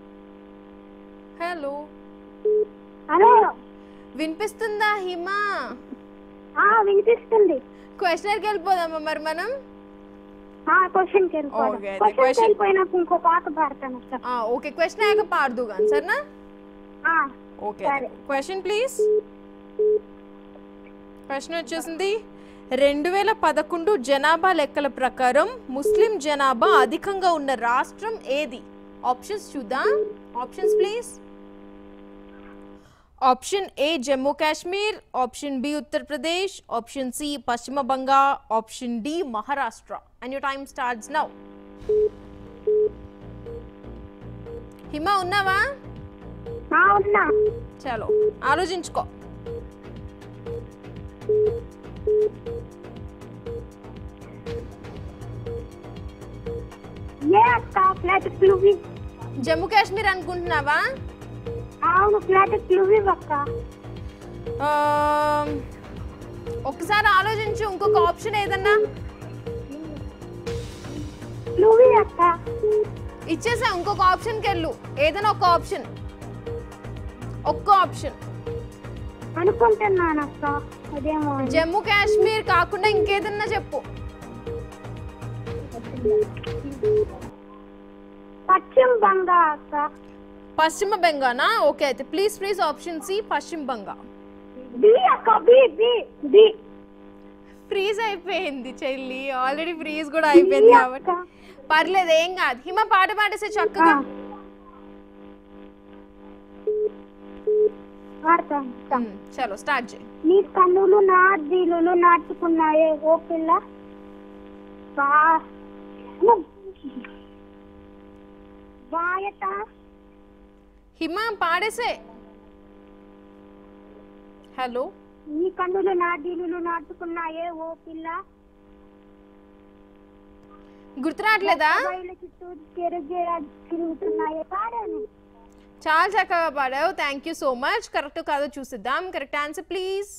హలో హలో వినిపిస్తుందా హిమా ఆ, వినిపిస్తుంది క్వశ్చనర్కి వెళ్ళిపోదామా మరి మనం క్వశ్చన్కి Okay, వెళ్ళిపోదాం అయితే క్వశ్చన్కి question- వెళ్ళిపోయినాక ఇంకో పాట పాడతాను అక్క ఆ, ఓకే క్వశ్చన్ అయ్యాక పాడదు కానీ సరేనా ఆ, ఓకే సరే. క్వశ్చన్ ప్లీజ్ క్వశ్చన్ వచ్చేసింది రెండు వేల పదకొండు జనాభా లెక్కల ప్రకారం ముస్లిం జనాభా అధికంగా ఉన్న రాష్ట్రం ఏది ఆప్షన్స్ చూద్దాం options please option A Jammu Kashmir option B Uttar Pradesh option C Paschim Banga option D Maharashtra and you time starts now Hima ఉన్నావా ఆ, ఉన్నా చలో ఆలోచించుకో ఏ అక్క ఫ్లాట్ క్లూవి జమ్మూ కాశ్మీర్ అనుకుంటున్నావా అవును ఫ్లాట్ క్లూవి అక్క ఆమ్, ఒకసారి ఆలోచించు ఇంకొక ఆప్షన్ ఏదన్నా క్లూవి అక్క ఇచ్చేసా ఇంకొక ఆప్షన్కి వెళ్ళు ఏదైనా ఒక ఆప్షన్ ఒక్క ఆప్షన్ అనుకుంటున్నాను అక్క అదేమో అని. జమ్మూ కాశ్మీర్ కాకుండా ఇంకేదన్నా చెప్పు పశ్చిమ బంగా అక్క పశ్చిమ బెంగానా ఓకే అయితే please please option C Paschim Banga B అక్క బి బి బి ఫ్రీజ్ అయిపోయింది చెల్లి ఆల్రెడీ ఫ్రీజ్ కూడా అయిపోయింది కాబట్టి పర్లేదు ఏం కాదు హిమ పాట పాడేసే చక్కగా వాడతాను అక్క. ఉమ్, చలో స్టార్ట్ చేయి నీ కన్నులు నా దీలులు నాటుకున్నాయే ఓ పిల్ల బా వాయట హిమ పాడేసే హలో నీ కన్నులు నా దీలులు నాటుకున్నాయే ఓ పిల్ల గుర్తురావట్లేదా బయలు చుట్టూ తిరిగే తిరుగుతున్నాయే పాడాను చాలా చక్కగా పాడావు thank you so much correct కాదో చూసిద్దాం కరెక్ట్ ఆన్సర్ ప్లీజ్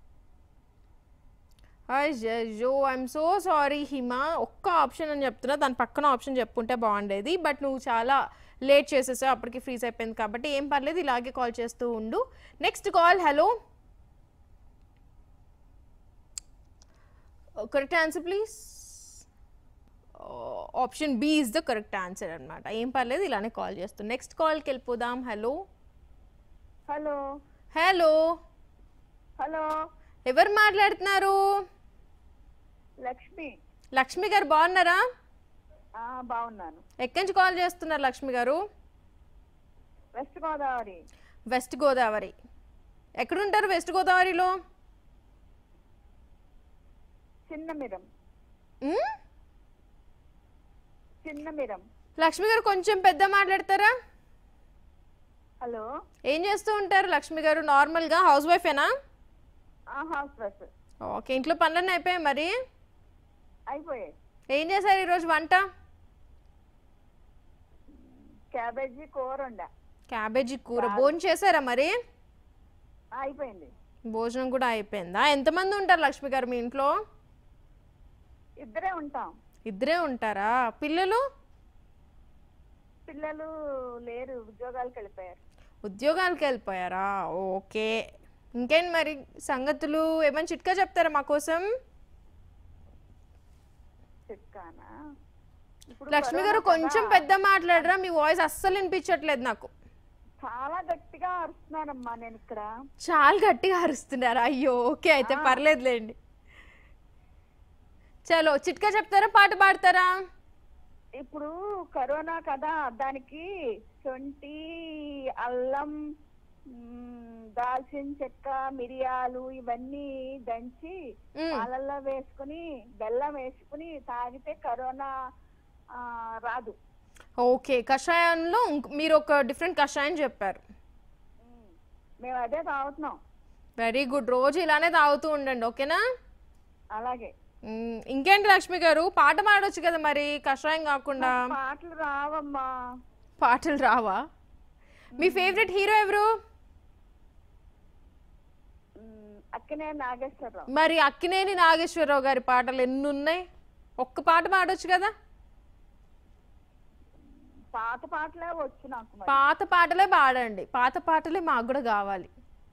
అయ్యో ఐఎమ్ సో సారీ హిమ ఒక్క ఆప్షన్ అని చెప్తున్నా దాని పక్కన ఆప్షన్ చెప్పుంటే బాగుండేది బట్ నువ్వు చాలా లేట్ చేసేసావు అప్పటికి ఫ్రీజ్ అయిపోయింది కాబట్టి ఏం పర్లేదు ఇలాగే కాల్ చేస్తూ ఉండు next call hello correct answer please option B is the correct answer అనమాట ఏం పర్లేదు ఇలానే కాల్ చేస్తాం నెక్స్ట్ కాల్కి వెళ్ళిపోదాం హలో హలో హలో హలో ఎవరు మాట్లాడుతున్నారు లక్ష్మి లక్ష్మి గారు బాగున్నారా ఆ, బాగున్నాను ఎక్కడి నుంచి కాల్ చేస్తున్నారు లక్ష్మి గారు వెస్ట్ గోదావరి వెస్ట్ గోదావరి ఎక్కడుంటారు వెస్ట్ గోదావరిలో చిన్న మిరం ఉమ్? చిన్న మిరం లక్ష్మి గారు కొంచెం పెద్ద మాట్లాడతారా హలో ఏం చేస్తూ ఉంటారు లక్ష్మి గారు నార్మల్గా హౌస్ వైఫేనా ఆ హౌస్ బస్ ఓకే ఇంట్లో పనులన్నీ అయిపోయాయి మరి అయిపోయాయి ఏం చేశారు ఈరోజు వంట క్యాబేజీ కూర వండా క్యాబేజీ కూర భోజనం చేశారా మరి ఆ, అయిపోయింది భోజనం కూడా అయిపోయిందా ఎంతమంది ఉంటారు లక్ష్మి గారు మీ ఇంట్లో ఇద్దరే ఉంటాం ఇద్దరే ఉంటారా పిల్లలు పిల్లలు లేరు ఉద్యోగాలకు వెళ్ళిపోయారు ఉద్యోగాలకు వెళ్ళిపోయారా ఓకే ఇంకేంటి మరి సంగతులు ఏమైనా చిట్కా చెప్తారా మా కోసం చిట్కానా ఇప్పుడు లక్ష్మి గారు కరోనా కొంచెం కదా, పెద్ద మాట్లాడరా మీ వాయిస్ అస్సలు వినిపించట్లేదు నాకు చాలా గట్టిగా అరుస్తున్నానమ్మా నేను ఇక్కడ చాలా గట్టిగా అరుస్తున్నారా అయ్యో ఓకే అయితే పర్లేదులేండి చలో చిట్కా చెప్తారా పాట పాడతారా ఇప్పుడు కరోనా కదా దానికి శొంఠి అల్లం మ్, దాల్చిన చెక్క మిరియాలు ఇవన్నీ దంచి మ్. పాలల్లో వేసుకుని బెల్లం వేసుకుని తాగితే కరోనా ఆ, రాదు ఓకే కషాయంలో ఇంక- మీరు ఒక డిఫరెంట్ కషాయం చెప్పారు మ్, మేము అదే తాగుతున్నాం వెరీ గుడ్ రోజు ఇలానే తాగుతూ ఉండండి ఓకేనా అలాగే మ్మ్. ఇంకేంటి లక్ష్మి గారు పాట పాడొచ్చు కదా మరి కషాయం కాకుండా పాటలు రావమ్మా పాటలు రావా మీ ఫేవరెట్ హీరో ఎవరు మ్, అక్కనే నాగేశ్వరరావు మరి అక్కినేని నాగేశ్వరరావు గారి పాటలు ఎన్ని ఉన్నాయి ఒక్క పాట పాడొచ్చు కదా పాత పాటలే వచ్చు నాకు మరి పాత పాటలే పాడండి పాత పాటలే మాకు కూడా కావాలి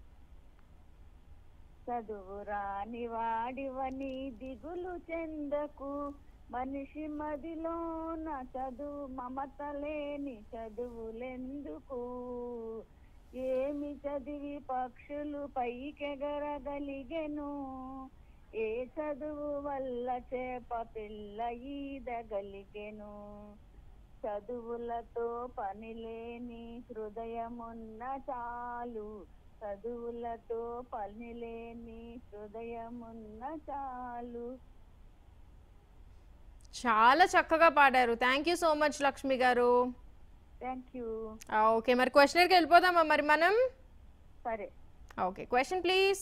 చదువు రాని వాడివని దిగులు చెందకు మనిషి మదిలోన చదువు మమత లేని చదువులెందుకు ఏమి చదివి పక్షులు పైకెగరగలిగెను ఏ చదువు వల్ల చేప పిల్ల ఈదగలిగెను చదువులతో పనిలేని హృదయమున్న చాలు చదువులతో పనిలేని హృదయమున్న చాలు చాలా చక్కగా పాడారు thank you so much Lakshmi గారు థ్యాంక్ యూ ఆ, ఓకే మరి క్వశ్చనర్కి వెళ్ళిపోదామా మరి మనం సరే okay question please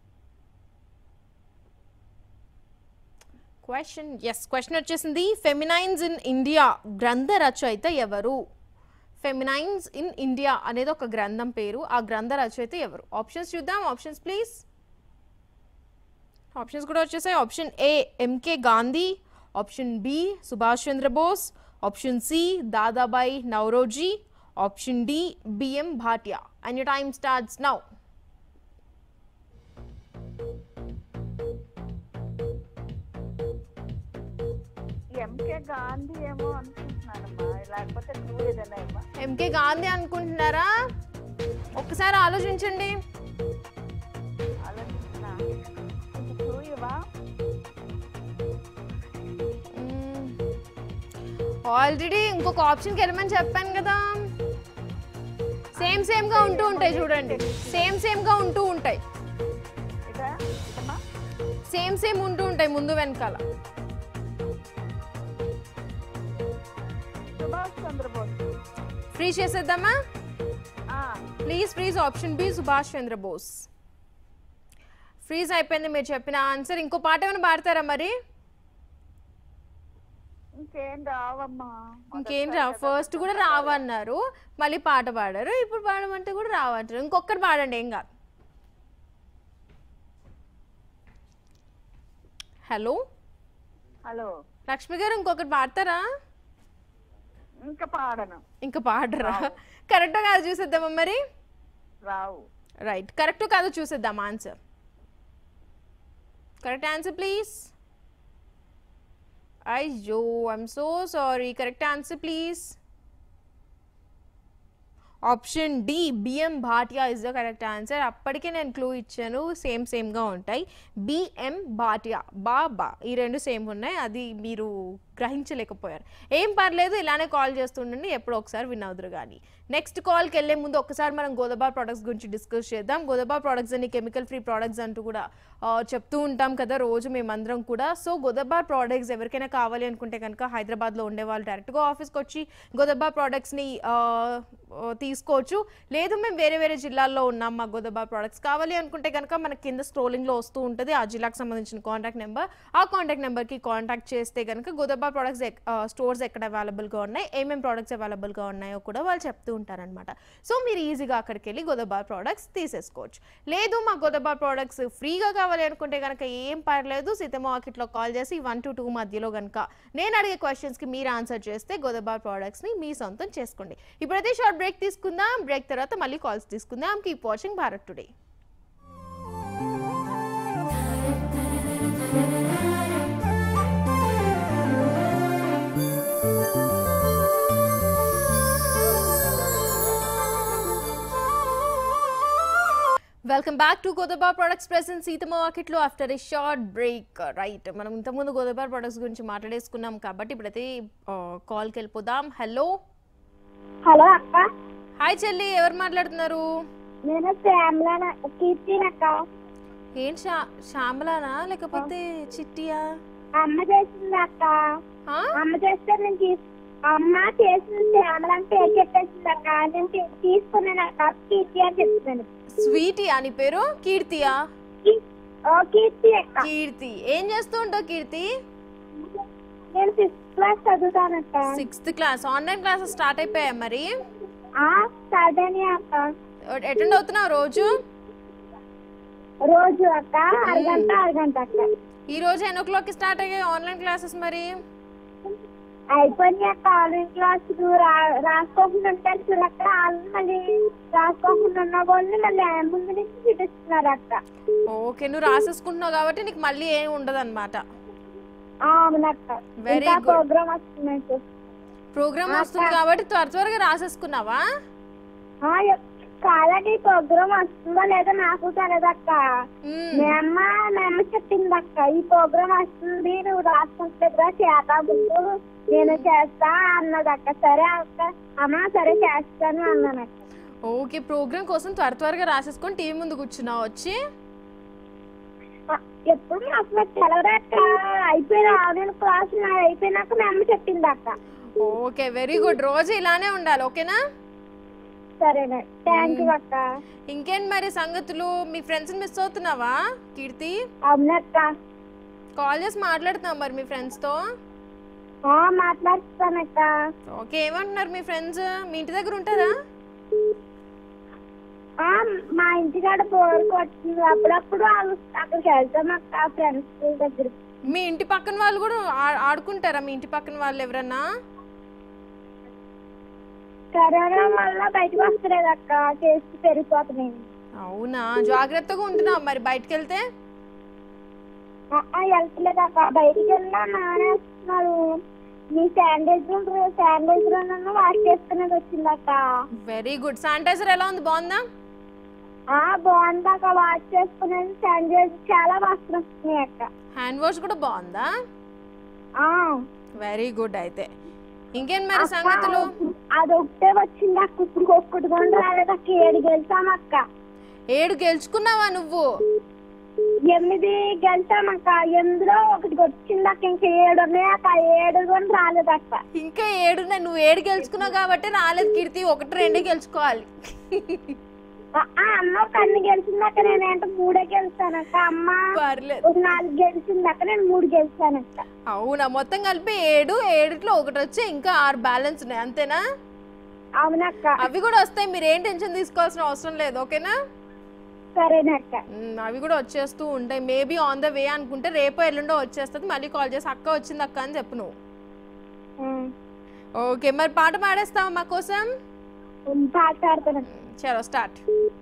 question yes question వచ్చేసింది ఫెమినైన్స్ ఇన్ ఇండియా గ్రంథ రచయిత ఎవరు ఫెమినైన్స్ ఇన్ ఇండియా అనేది ఒక గ్రంథం పేరు ఆ గ్రంథ రచయిత ఎవరు ఆప్షన్స్ చూద్దాం ఆప్షన్స్ ప్లీజ్ ఆప్షన్స్ కూడా వచ్చేసాయి option A M K Gandhi option B Subhash Chandrabose option C Dadabhai Naoroji option D B M Bhatia and your time starts now M K Gandhi ఏమో అనుకుంటున్నానమ్మా లేకపోతే నువ్వు ఏదైనా ఏమో ఎంకే గాంధీ అనుకుంటున్నారా ఒక్కసారి ఆలోచించండి ఆలోచిస్తున్నా కొంచెం clue ఇవ్వా? ఆల్రెడీ ఇంకొక ఆప్షన్కి వెళ్ళమని చెప్పాను కదా సేమ్ సేమ్ గా ఉంటూ ఉంటాయి చూడండి సేమ్ సేమ్ గా ఉంటూ ఉంటాయి ఇదా ఇదమ్మా సేమ్ సేమ్ ఉంటూ ఉంటాయి ముందు వెనకాల సుభాష్ చంద్రబోస్ ఫ్రీ చేసేద్దామా ఆ, please freeze option B Subhash Chandrabose freeze అయిపోయింది మీరు చెప్పిన ఆన్సర్ ఇంకో పాట ఏమైనా పాడతారా మరి ఇంకేం రావమ్మా ఇంకేం రా ఫస్ట్ కూడా రావన్నారు మళ్ళీ పాట పాడారు ఇప్పుడు పాడమంటే కూడా రావంటారు ఇంకొకటి పాడండి ఏం కాదు హలో హలో లక్ష్మి గారు ఇంకొకటి పాడతారా ఇంకా పాడను ఇంకా పాడరా కరెక్టో కాదు చూసేద్దామా మరి రావు రైట్ కరెక్ట్ కాదు చూసేద్దాం ఆన్సర్ కరెక్ట్ ఆన్సర్ ప్లీజ్ అయ్యో I'm so sorry correct answer please option D B M Bhatia is the correct answer అప్పటికే నేను క్లూ ఇచ్చాను సేమ్ సేమ్గా ఉంటాయి బిఎం భాటియా బా బా ఈ రెండు సేమ్ ఉన్నాయి అది మీరు గ్రహించలేకపోయారు ఏం పర్లేదు ఇలానే కాల్ చేస్తుండండి ఎప్పుడో ఒకసారి విన్ అవుదురు కానీ నెక్స్ట్ కాల్కి వెళ్ళే ముందు ఒకసారి మనం గోదాబార్ ప్రోడక్ట్స్ గురించి డిస్కస్ చేద్దాం గోదాబార్ ప్రోడక్ట్స్ అని కెమికల్ ఫ్రీ ప్రోడక్ట్స్ అంటూ కూడా ఆ, చెప్తూ ఉంటాం కదా రోజు మేమందరం కూడా సో గోదాబార్ ప్రోడక్ట్స్ ఎవరికైనా కావాలి అనుకుంటే కనుక హైదరాబాద్లో ఉండే వాళ్ళు డైరెక్ట్గా ఆఫీస్కి వచ్చి గోదాబార్ ప్రోడక్ట్స్ని తీసుకోవచ్చు లేదు మేము వేరే వేరే జిల్లాల్లో ఉన్నాం మా గోదాబార్ ప్రోడక్ట్స్ కావాలి అనుకుంటే కనుక మనకి కింద స్క్రోలింగ్లో వస్తూ ఉంటుంది ఆ జిల్లాకు సంబంధించిన కాంటాక్ట్ నెంబర్ ఆ కాంటాక్ట్ నెంబర్కి కాంటాక్ట్ చేస్తే కనుక గోదాబార్ ప్రోడక్ట్స్ స్టోర్స్ ఎక్కడ అవైలబుల్గా ఉన్నాయి ఏమేమి ప్రోడక్ట్స్ అవైలబుల్గా ఉన్నాయో కూడా వాళ్ళు చెప్తూ ఉంటారనమాట సో మీరు ఈజీగా అక్కడికి వెళ్ళి గోదాబార్ ప్రోడక్ట్స్ తీసేసుకోవచ్చు లేదు మా గోదాబార్ ప్రోడక్ట్స్ ఫ్రీగా కావాలి అనుకుంటే కనుక ఏం పర్లేదు సీతమ్మ మార్కెట్లో కాల్ చేసి వన్ టు టూ మధ్యలో కనుక నేను అడిగే క్వశ్చన్స్కి మీరు ఆన్సర్ చేస్తే గోదాబార్ ప్రోడక్ట్స్ని మీ సొంతం చేసుకోండి ఇప్పుడైతే షార్ట్ బ్రేక్ తీసుకుందాం బ్రేక్ తర్వాత మళ్ళీ కాల్స్ తీసుకుందాం keep watching Bharat today welcome back to గోదాబార్ products present Seethamma మార్కెట్లో after a short break right మనం ఇంతకుముందు గోదాబార్ ప్రొడక్ట్స్ గురించి మాట్లాడేసుకున్నాం కాబట్టి ఇప్పుడైతే కాల్కి వెళ్ళిపోదాం హలో హలో అక్క హాయ్ చెల్లి ఎవరు మాట్లాడుతున్నారు నేను శ్యామల కీర్తినక్క ఏం షా శ్యామలానా లేకపోతే చిట్టియా అమ్మ చేసింది అక్క ఆ? అమ్మ చేస్తే నేను తీసు అమ్మ చేసింది శ్యామలని పేరు చెప్పేసింది అక్క నేను తీ- తీసుకున్నాను అక్క కీర్తి అని చెప్తున్నాను స్వీటీ అని పేరు కీర్తియా కీ- ఓ కీర్తి అక్క కీర్తి ఏం చేస్తూ ఉంటావు కీర్తి నేను సిక్స్త్ క్లాస్ చదువుతానక్క sixth class online classes start అయిపోయా మరి ఆ సడని అక్క అటెండ్ అవుతున్నావు రోజు రోజు అక్క అరగంట అరగంట అక్క ఈ రోజు ఎన్ ఓ క్లాక్కి స్టార్ట్ అయ్యాయి ఆన్లైన్ క్లాసెస్ మరి అయిపోయింది అక్క ఆన్లైన్ క్లాసులు రా రాసుకోకుండా ఉంటారు చూడక్క వాళ్ళు మళ్ళీ రాసుకోకుండా ఉన్న వాళ్ళు మళ్ళీ ముందు నుంచి చూపిస్తున్నారు అక్క ఓకే నువ్వు రాసేసుకుంటున్నావు కాబట్టి నీకు మళ్ళీ ఏం ఉండదు అనమాట ఆ, అవునక్క Very ఇంకా good. ప్రోగ్రామ్ వస్తున్నాయి సార్. ప్రోగ్రామ్ వస్తుంది కాబట్టి త్వర త్వరగా రాసేసుకున్నావా ఆ, ఎప్- కాదండి ప్రోగ్రామ్ వస్తుందో లేదో నాకు తెలియదక్క మ్మ్. మీ అమ్మ మా అమ్మ చెప్పింది అక్క ఈ ప్రోగ్రామ్ వస్తుంది నువ్వు రాసుకుంటుందిగా చేత ముందు నేను చేస్తా అన్నదక్క సరే అక్క అమ్మ సరే చేస్తాను అన్నానక్క ఓకే ప్రోగ్రామ్ కోసం త్వర త్వరగా రాసేసుకొని టీవీ ముందు కూర్చున్నావు వచ్చి ఆ, ఎప్పుడు అసలు తెలవదక్క అయిపోయిన ఆన్లైన్ క్లాస్ నాది అయిపోయినాక మా అమ్మ చెప్పింది అక్క ఓకే వెరీ గుడ్ రోజు ఇలానే ఉండాలి ఓకేనా సరేనా థ్యాంక్ యూ అక్క ఇంకేంటి మరి సంగతులు మీ ఫ్రెండ్స్ని మిస్ అవుతున్నావా కీర్తి అవునక్క కాల్ చేసి మాట్లాడుతున్నావు మరి మీ ఫ్రెండ్స్తో ఆ, మాట్లాడుతానక్క ఓకే ఏమంటున్నారు మీ ఫ్రెండ్స్ మీ ఇంటి దగ్గర ఉంటారా ఆ, మా ఇంటికాడ బోర్ కొట్టింది అప్పుడప్పుడు వాళ్ళు అక్కడికి వెళ్తాం అక్క ఫ్రెండ్స్ దగ్గరికి మీ ఇంటి పక్కన వాళ్ళు కూడా ఆ- ఆడుకుంటారా మీ ఇంటి పక్కన వాళ్ళు ఎవరన్నా కరోనా వల్ల బయటకు వస్తలేదు అక్క చేసి పెరిగిపోతున్నాయి అవునా జాగ్రత్తగా ఉంటున్నావు మరి బయటకు వెళ్తే ఆ, ఆ, వెళ్తలేదు అక్క బయటికి వెళ్ళినా నానేస్తున్నారు మీ శానిటైజర్ శానిటైజర్ నన్ను వాష్ చేసుకునేది వచ్చింది అక్క వెరీ గుడ్ శానిటైజర్ ఎలా ఉంది బాగుందా ఆ బాగుంది అక్క వాష్ చేసుకునేది శానిటైజర్ చాలా వాసన వస్తున్నాయి అక్క హ్యాండ్ వాష్ కూడా బాగుందా ఆ, వెరీ గుడ్ అయితే ఇంకేం మరి అక్క, సంగతులు అది ఒకటే వచ్చింది అక్క ఇప్పుడు ఒక్కటి కూడా రాలేదు అక్క ఏడు గెలిచాం అక్క ఏడు గెలుచుకున్నావా నువ్వు ఎనిమిది గెలిచాం అక్క ఎనిమిదిలో ఒకటి వచ్చింది అక్క ఇంకా ఏడు ఉన్నాయి అక్క ఏడు కూడా రాలేదు అక్క ఇంకా ఏడు ఉన్నాయి. నువ్వు ఏడు గెలుచుకున్నావు కాబట్టి రాలేదు కీర్తి ఒకటి రెండు గెలుచుకోవాలి ఆ, ఆ, అమ్మ ఒక అన్ని గెలిచింది అక్క నేను ఏంటో మూడే గెలిచానక్క అమ్మ పర్లేదు ఒక నాలుగు గెలిచింది అక్క నేను మూడు గెలిచానక్క అవునా మొత్తం కలిపి ఏడు ఏడిట్లో ఒకటి వచ్చి ఇంకా ఆరు బ్యాలెన్స్ ఉన్నాయి అంతేనా అవునక్క అవి కూడా వస్తాయి మీరు ఏం టెన్షన్ తీసుకోవాల్సిన అవసరం లేదు ఓకేనా సరేనక్క మ్, అవి కూడా వచ్చేస్తూ ఉంటాయి మేబీ ఆన్ ద వే అనుకుంటే రేపో ఎల్లుండో వచ్చేస్తుంది మళ్ళీ కాల్ చేసి అక్క వచ్చింది అక్క అని చెప్పు నువ్వు ఉం. ఓకే మరి పాట పాడేస్తావా మా కోసం ఉం, పాట పాడతాను చలో స్టార్ట్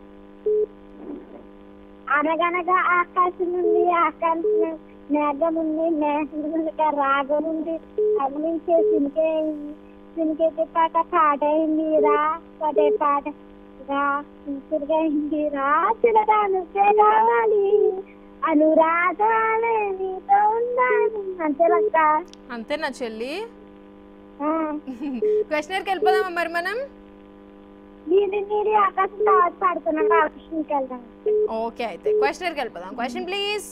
అనగనగా ఆకాశం ఉంది ఆకాశం మేఘం ఉంది మేఘం రాగం ఉంది అగ్నించే సినికే సినికే పాట పాట అయింది రా పాటే పాట రా సింపుల్గా రా చిరదాను కావాలి అనురాగాలే నీతో ఉన్నాను అంతే లక్క అంతే నా చెల్లి ఆ, క్వశ్చనర్కి వెళ్ళిపోదామా మరి మనం నీది నీది ఆకాశం తర్వాత పాడుతున్నాక ఆకాశంకి వెళ్దాం ఓకే అయితే క్వశ్చనర్కి వెళ్ళిపోదాం క్వశ్చన్ ప్లీజ్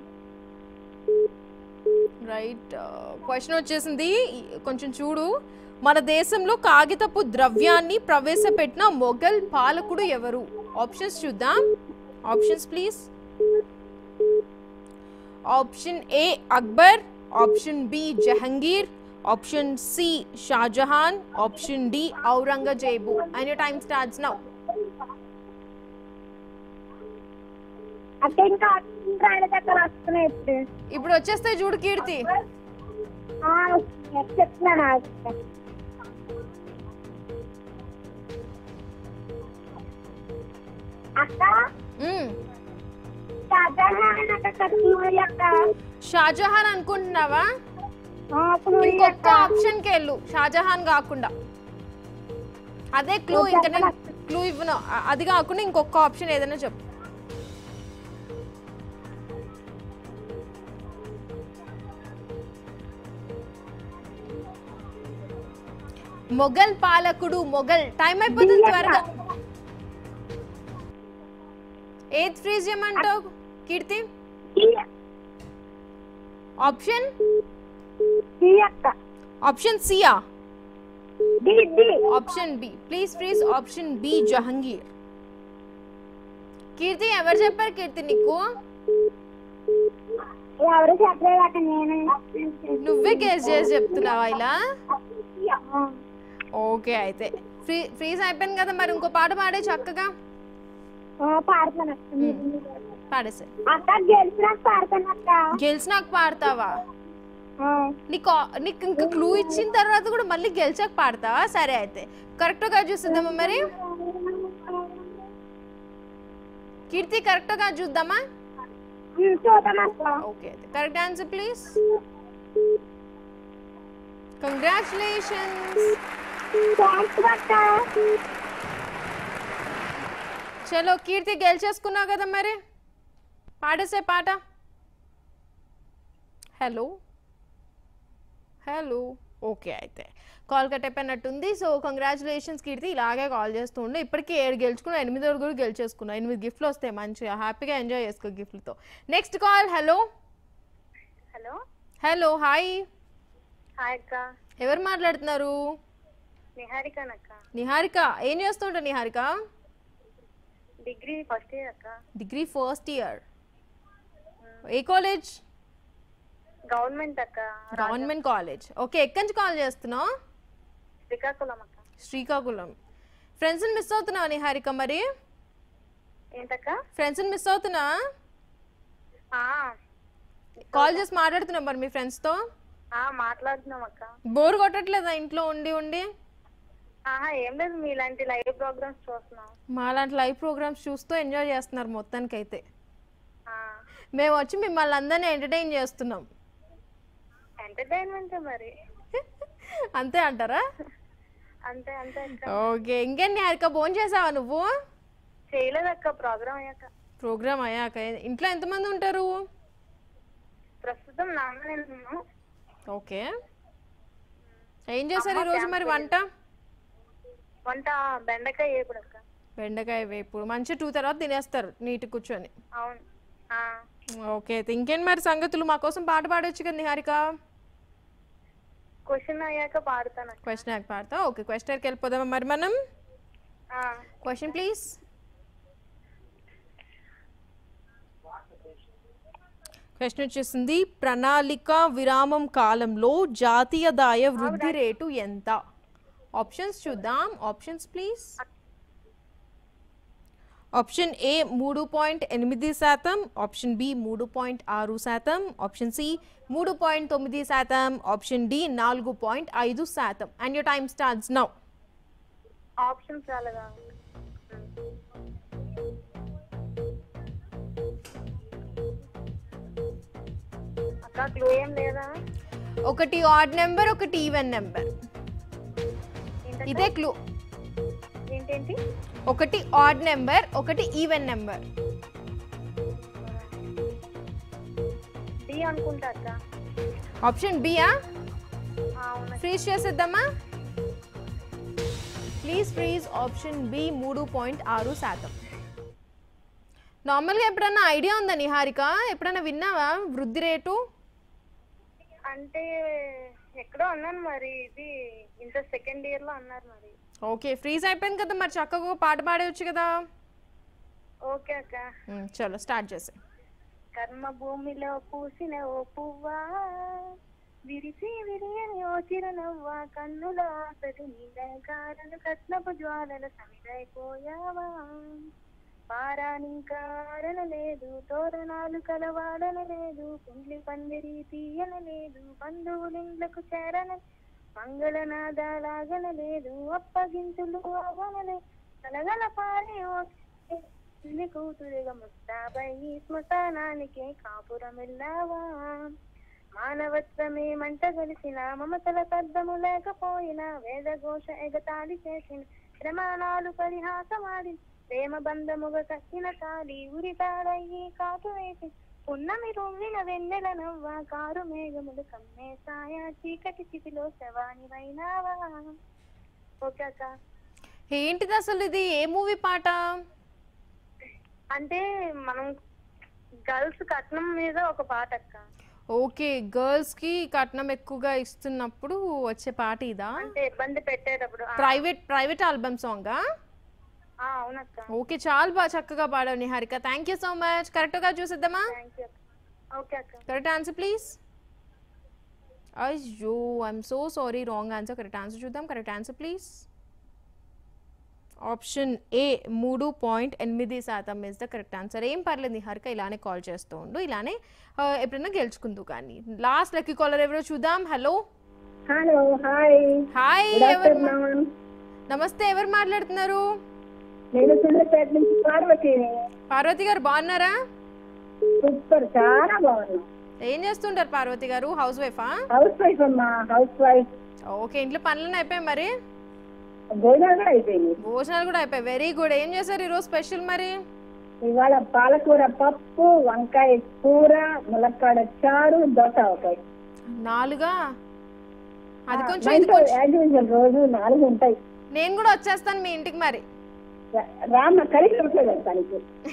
రైట్ క్వశ్చన్ వచ్చేసింది కొంచెం చూడు మన దేశంలో కాగితపు ద్రవ్యాన్ని ప్రవేశపెట్టిన మొఘల్ పాలకుడు ఎవరు ఆప్షన్స్ చూద్దాం options please option A Akbar option B Jahangir option C Shah Jahan option D Aurangzeb and time starts now అంటే ఇంకా ఆకాశం రాలేదు అక్కడ వస్తున్నాయి ఇప్పుడు ఇప్పుడు వచ్చేస్తే చూడు కీర్తి ఆ, వస్తున్నాయి. చెప్తున్నాను ఆగు. అక్క మ్మ్. షాజహాన్ అక్క కస్తూరి అక్క షాజహాన్ అనుకుంటున్నావా ఆ, కస్తూరి ఇంకొక అక్క ఆప్షన్ కి వెళ్ళు షాజహాన్ కాకుండా అదే క్లూ ఇంకా నేను క్లూ ఇవ్వను అ- అది కాకుండా ఇంకొక ఆప్షన్ ఏదైనా చెప్పు మొఘల్ పాలకుడు మొఘల్ టైం అయిపోతుంది త్వరగా ఏది ఫ్రీజ్ చేయమంటావు కీర్తి ఈ- ఆప్షన్ ఈ అక్క ఆప్షన్ సియా D D option B please freeze option B Jahangir Keerthi ఎవరు చెప్పారు కీర్తి నీకు ఎవరు చెప్పలేదు అక్క నేనే నువ్వే గెస్ చేసి చెప్తున్నావా ఇలా ఆ, ఓకే అయితే ఫ్రీ ఫ్రీజ్ అయిపోయింది కదా మరి ఇంకో పాట పాడే చక్కగా ఆ, పాడతాను అక్క పాడేసే అక్క గెలిచినాక పాడతాను అక్క గెలిచినాక పాడతావా ఆ, నీకు ఆ- నీకు ఇంకా క్లూ ఇచ్చిన తర్వాత కూడా మళ్ళీ గెలిచాక పాడతావా సరే అయితే కరెక్ట్గా చూసిద్దామా మరి కీర్తి కరెక్ట్గా చూద్దామా ఉమ్, చూద్దాం అక్క ఓకే అయితే correct answer please congratulations thanks అక్క చలో కీర్తి గెలిచేసుకున్నావు కదా మరి పాడేసే పాట హలో హలో ఓకే అయితే కాల్ కట్ అయిపోయినట్టుంది సో కంగ్రాచులేషన్స్ కీర్తి ఇలాగే కాల్ చేస్తూ ఉండే ఇప్పటికీ ఏడు గెలుచుకున్నా ఎనిమిది వరకు కూడా గెలిచేసుకున్నా ఎనిమిది గిఫ్ట్లు వస్తాయి మంచిగా హ్యాపీగా ఎంజాయ్ చేసుకో గిఫ్ట్లతో next call hello hello hello hi hi అక్క ఎవరు మాట్లాడుతున్నారు నిహారికనక్క నిహారిక ఏం చేస్తుంటా నిహారిక డిగ్రీ ఫస్ట్ ఇయర్ అక్క డిగ్రీ ఫస్ట్ ఇయర్ ఏ కాలేజ్ గవర్నమెంట్ అక్క గవర్నమెంట్ కాలేజ్ ఓకే ఎక్కడి నుంచి కాల్ చేస్తున్నావు శ్రీకాకుళం అక్క శ్రీకాకుళం ఫ్రెండ్స్ని మిస్ అవుతున్నావా నిహారిక మరి ఏంటక్క ఫ్రెండ్స్ని మిస్ అవుతున్నా ఆ, కాల్ చేసి మాట్లాడుతున్నావు మరి మీ ఫ్రెండ్స్తో ఆ, మాట్లాడుతున్నాం అక్క బోర్ కొట్టట్లేదా ఇంట్లో ఉండి ఉండి ఆహా ఏం లేదు మీలాంటి లైవ్ ప్రోగ్రామ్స్ చూస్తున్నాం మా లాంటి లైవ్ ప్రోగ్రామ్స్ చూస్తూ ఎంజాయ్ చేస్తున్నారు మొత్తానికైతే ఆ, మేము వచ్చి మిమ్మల్ని అందరినీ ఎంటర్టైన్ చేస్తున్నాం ఎంటర్టైన్మెంట్ మరి అంతే అంటారా అంతే అంతే అక్క ఓకే ఇంకేం నిహారిక ఫోన్ చేసావా నువ్వు చేయలేదక్క ప్రోగ్రామ్ అయ్యాక ప్రోగ్రామ్ అయ్యాక ఇంట్లో ఎంతమంది ఉంటారు ప్రస్తుతం నాన్న నేను ఓకే ఏం చేశారు ఈరోజు మరి వంట వంట బెండకాయ వేపుడు అక్క బెండకాయ వేపుడు మంచి టూ తర్వాత తినేస్తారు నీట్ కూర్చొని అవును ఆ, ఓకే అయితే ఇంకేం మరి సంగతులు మా కోసం పాట పాడొచ్చు కదా నిహారిక క్వశ్చన్ అయ్యాక పాడుతాను అక్క క్వశ్చన్ పాడతా ఓకే క్వశ్చన్కి వెళ్ళిపోదామా మరి మనం ఆ, క్వశ్చన్ ప్లీజ్ క్వశ్చన్ వచ్చేసింది ప్రణాళిక విరామం కాలంలో జాతీయదాయ వృద్ధి రేటు ఎంత ఆప్షన్స్ చూద్దాం ఆప్షన్స్ ప్లీజ్ ఆప్షన్ ఏ మూడు పాయింట్ ఎనిమిది శాతం ఆప్షన్ బి మూడు పాయింట్ ఆరు శాతం ఆప్షన్ సి మూడు పాయింట్ తొమ్మిది శాతం ఆప్షన్ డి నాలుగు పాయింట్ ఐదు శాతం and your time starts now options రాలేదా అక్క క్లూ ఏం లేదా ఒకటి ఆడ్ నెంబర్ ఒకటి ఈవెన్ నెంబర్ ఏంటక్క? ఇదే క్లూ ఏంటేంటి ఒకటి ఆడ్ నెంబర్ ఒకటి ఈవెన్ నెంబర్ డి అనుకుంటా అక్క ఆప్షన్ బియా ఆ, అవును ఫ్రీజ్ చేసేద్దామా ప్లీజ్ ఫ్రీజ్ ఆప్షన్ బి మూడు పాయింట్ ఆరు శాతం నార్మల్గా ఎప్పుడన్నా ఐడియా ఉందా నిహారిక ఎప్పుడన్నా విన్నావా వృద్ధి రేటు అంటే ఎక్కడో అన్నాను మరి ఇది ఇంటర్ సెకండ్ ఇయర్ లో అన్నారు మరి ఓకే ఫ్రీజ్ అయిపోయింది కదా మరి చక్కగా ఒక పాట పాడేయచ్చు కదా ఓకే అక్క మ్, చలో స్టార్ట్ చేసే కర్మ భూమిలో పూసిన ఓ పువ్వా విరిసి విరియని ఓ చిరునవ్వా కన్నుల ఆసరి నీలగారలు కట్నపు జ్వాలల సమిదైపోయావా పారానింకారన లేదు తోరణాలు కలవాడన లేదు పిండ్లి పందిరి తీయన లేదు బంధువులిండ్లకు చేరన మంగళనాదాలాగన లేదు అప్పగింతులు అవనలే కలగల పారే ఓ చిన్ని కూతురుగా ముస్తాబై శ్మశానానికి కాపురం వెళ్ళావా మానవత్వమే మంట కలిసిన మమతల కద్దము లేకపోయినా వేదఘోష ఎగతాళి చేసిన ప్రమాణాలు పరిహాసమాడి ప్రేమ బంధముగా కట్టిన తాళి ఉరితాడయ్యి కాటు వేసి పున్నమి రువ్విన వెన్నెల నవ్వా కారు మేఘములు కమ్మేసాయ చీకటి స్థితిలో శవానివైనావా ఓకే అక్క ఏంటిది అసలు ఇది ఏ మూవీ పాట అంటే మనం గర్ల్స్ కట్నం మీద ఒక పాట అక్క ఓకే గర్ల్స్ కి కట్నం ఎక్కువగా ఇస్తున్నప్పుడు వచ్చే పాట ఇదా అంటే ఇబ్బంది పెట్టేటప్పుడు ఆ, ప్రైవేట్ ప్రైవేట్ ఆల్బమ్ సాంగా ఆ, అవునక్క ఓకే చాలా బాగా చక్కగా పాడావు Niharika thank you so much కరెక్ట్గా చూసిద్దామా థ్యాంక్ యూ అక్క ఓకే అక్క కరెక్ట్ ఆన్సర్ ప్లీజ్ అయ్యో I'm so sorry wrong answer correct answer చూద్దాం correct answer please option A మూడు పాయింట్ ఎనిమిది శాతం ఇస్ ద కరెక్ట్ ఆన్సర్ ఏం పర్లేదు నిహారిక ఇలానే కాల్ చేస్తూ ఉండు ఇలానే ఆ, ఎప్పుడైనా గెలుచుకుందు కానీ లాస్ట్ లక్కీ కాలర్ ఎవరో చూద్దాం hello hello hi hi good ఎవరు మా- ఆఫ్టర్నూన్ నమస్తే ఎవరు మాట్లాడుతున్నారు నేను సుందరపేట నుంచి పార్వతి పార్వతి గారు బాగున్నారా సూపర్ చాలా బాగున్నాం ఏం చేస్తుంటారు పార్వతి గారు హౌస్ వైఫా హౌస్ వైఫ్ అమ్మా హౌస్ వైఫ్ ఓకే ఇంట్లో పనులను అయిపోయాయి మరి భోజనం కూడా అయిపోయింది భోజనాలు కూడా అయిపోయాయి వెరీ గుడ్ ఏం చేశారు ఈరోజు స్పెషల్ మరి ఇవాళ పాలకూర పప్పు వంకాయ కూర ములక్కాడ చారు దోసకాయ నాలుగా అది కొంచెం ఇది కొంచెం యాజ్ యూజువల్ రోజు నాలుగు ఉంటాయి నేను కూడా వచ్చేస్తాను మీ ఇంటికి మరి రా- రామ్మ కలిసి ఉంటుంది తనకి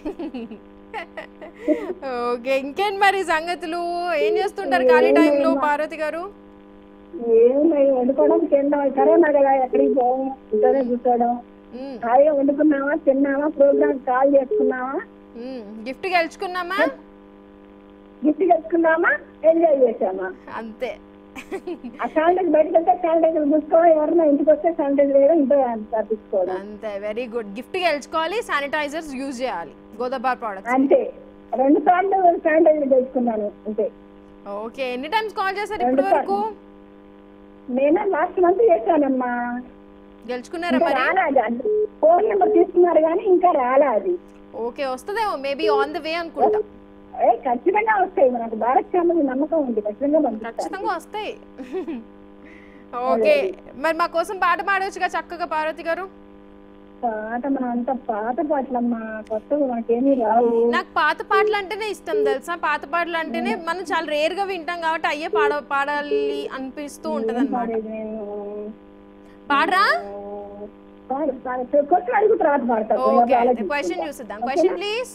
ఓకే ఇంకేంటి మరి సంగతులు ఏం చేస్తుంటారు ఖాళీ టైంలో పార్వతి గారు ఏమున్నాయి వండుకోవడం తినడం కరోనా కదా ఎక్కడికి పోవం ఇంట్లోనే కూర్చోవడం మ్మ్. హాయిగా వండుకున్నావా తిన్నావా ప్రోగ్రామ్ కాల్ చేసుకున్నావా మ్మ్. గిఫ్ట్ గెలుచుకున్నామా గిఫ్ట్ తెచ్చుకున్నామా ఎంజాయ్ చేసామా అంతే ఆ శానిటైజర్ బయటకు వెళ్తే శానిటైజర్ చూసుకోవడం ఎవరైనా ఇంటికి వస్తే శానిటైజర్ వేయడం ఇంట్లో తప్పించుకోవడం అంతే వెరీ గుడ్ గిఫ్ట్ గెలుచుకోవాలి శానిటైజర్స్ యూజ్ చేయాలి గోదాబార్ ప్రోడక్ట్స్ అంతే రెండు సార్లు శానిటైజర్ తెచ్చుకున్నాను అంతే ఓకే ఎన్ని టైమ్స్ కాల్ చేశారు ఇప్పటి వరకు నేను లాస్ట్ మంత్ చేశానమ్మా గెలుచుకున్నారా ఇంకా మరి రాలే అది ఫోన్ నెంబర్ తీసుకున్నారు కానీ ఇంకా రాలే అది ఓకే వస్తుందేమో మేబీ ఆన్ ద వే అనుకుంటా ఏ ఖచ్చితంగా వస్తాయి మనకు భారత్ ఛానల్ నమ్మకం ఉంది ఖచ్చితంగా పంపిస్తాను ఖచ్చితంగా వస్తాయి ఓకే మరి మా కోసం పాట పాడవచ్చుగా చక్కగా పార్వతి గారు పాట మనం అంత పాత పాటలమ్మా కొత్తగా మనకేమీ రావు నాకు పాత పాటలు అంటేనే ఇష్టం తెలుసా పాత పాటలు అంటేనే మనం చాలా రేర్ గా వింటాం కాబట్టి అయ్యే పాడ పాడాలి అనిపిస్తూ ఉంటది అనమాట పాడేది నేను పాడరా పాడు పాడు క్వశ్చన్ అడుగు తర్వాత పాడతా ఓకే క్వశ్చన్ చూసిద్దాం question please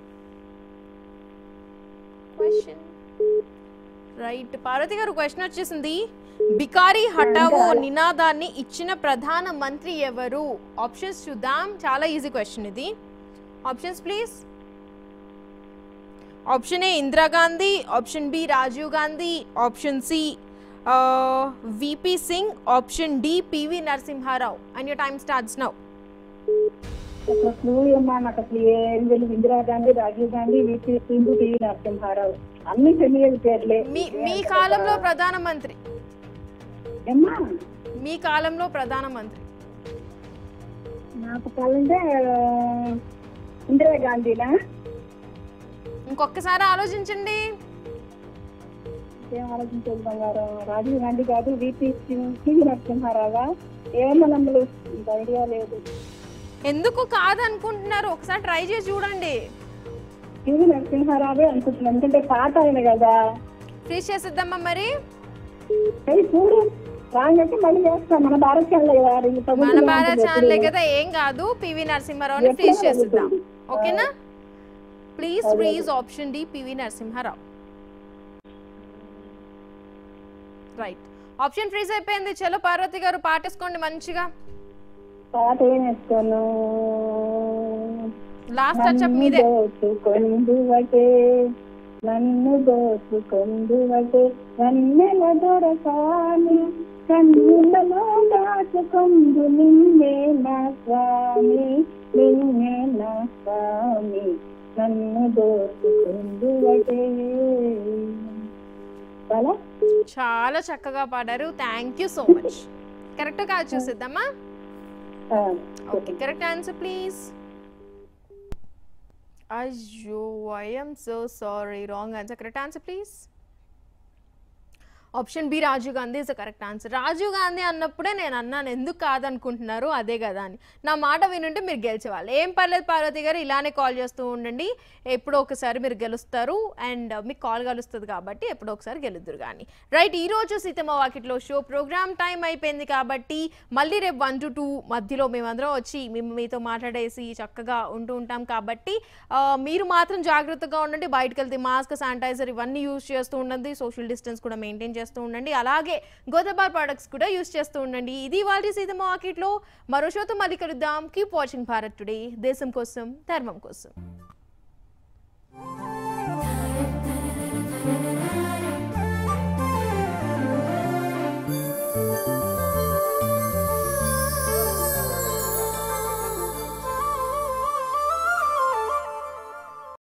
question right Parvathi గారు క్వశ్చన్ వచ్చేసింది బికారి హటావో నినాదాన్ని ఇచ్చిన ప్రధాన మంత్రి ఎవరు ఆప్షన్స్ చూద్దాం చాలా ఈజీ క్వశ్చన్ ఇది options please option A Indira Gandhi option B Rajiv Gandhi option C V P Singh option D P V Narasimha Rao and your time starts now అసలు ఏమా నాకు అసలు ఏం తెలియదు ఇందిరాగాంధీ రాజీవ్ గాంధీ విపి సింధు టీవీ నరసింహారావు అన్ని తెలియదు పేర్లే మీ మీ కాలంలో ప్రధానమంత్రి ఏమ్మా మీ కాలంలో ప్రధానమంత్రి నాకు కాలంటే ఇందిరాగాంధీనా ఇంకొకసారి ఆలోచించండి ఏం ఆలోచించేది బంగారం రాజీవ్ గాంధీ కాదు విపి సింగ్ టీవీ నరసింహారావా ఏమో నమ్మలు ఇంత ఐడియా లేదు ఎందుకు కాదనుకుంటున్నారు ఒకసారి ట్రై చేసి చూడండి టీవీ నరసింహారావే అనుకుంటున్నాను ఎందుకంటే పాత ఆయన కదా ఫ్రీజ్ చేసేద్దామా మరి అది చూడు రాంగ్ అయితే మళ్ళీ చేస్తాం మన భారత్ ఛానల్ కదా ఇది మన ప్రభుత్వం భారత్ ఉంటుంది ఛానల్ ఎప్పుడు. కదా ఏం కాదు పివి నరసింహారావుని ఫ్రీజ్ చేసేద్దాం ఓకేనా please freeze option D P V Narasimha Rao right option freeze అయిపోయింది చలో పార్వతి గారు పాటేసుకోండి మంచిగా పాట ఏం వేస్తాను లాస్ట్ టచ్ మీదే దోచుకొందువటే నన్ను దోచుకొందువటే నన్నెల దొరకాని కన్నులలో దాచుకొందు నిన్నే నా స్వామి నిన్నే నా స్వామి నన్ను దోచుకొందువటే చాలా చాలా చక్కగా పాడారు thank you so much correct కాదు చూసిద్దామా ఓకే కరెక్ట్ ఆన్సర్ ప్లీజ్ అయ్యో I'm so sorry wrong answer correct answer please option B Rajiv Gandhi is the correct answer Rajiv Gandhi అన్నప్పుడే నేను అన్నాను ఎందుకు కాదనుకుంటున్నారు అదే కదా అని నా మాట వినుంటే మీరు గెలిచేవాళ్ళు ఏం పర్లేదు పార్వతి గారు ఇలానే కాల్ చేస్తూ ఉండండి ఎప్పుడో ఒకసారి మీరు గెలుస్తారు అండ్ మీకు కాల్ కలుస్తుంది కాబట్టి ఎప్పుడో ఒకసారి గెలుద్దురు కానీ రైట్ ఈ రోజు సీతమ్మ వాకిట్లో షో ప్రోగ్రామ్ టైం అయిపోయింది కాబట్టి మళ్ళీ రేపు వన్ టు టూ మధ్యలో మేమందరం వచ్చి మేము మీతో మాట్లాడేసి చక్కగా ఉంటూ ఉంటాం కాబట్టి ఆ, మీరు మాత్రం జాగ్రత్తగా ఉండండి బయటకు వెళ్తే మాస్క్ శానిటైజర్ ఇవన్నీ యూజ్ చేస్తూ ఉండండి సోషల్ డిస్టెన్స్ కూడా మెయింటైన్ చేస్తూ ఉండండి అలాగే గోదాబార్ ప్రొడక్ట్స్ కూడా యూజ్ చేస్తూ ఉండండి ఇది వాళ్ళ సీతమ్మ వాకిట్లో మరో షోతో మళ్ళీ కలుద్దాం కీప్ వాచింగ్ భారత్ టుడే దేశం కోసం ధర్మం కోసం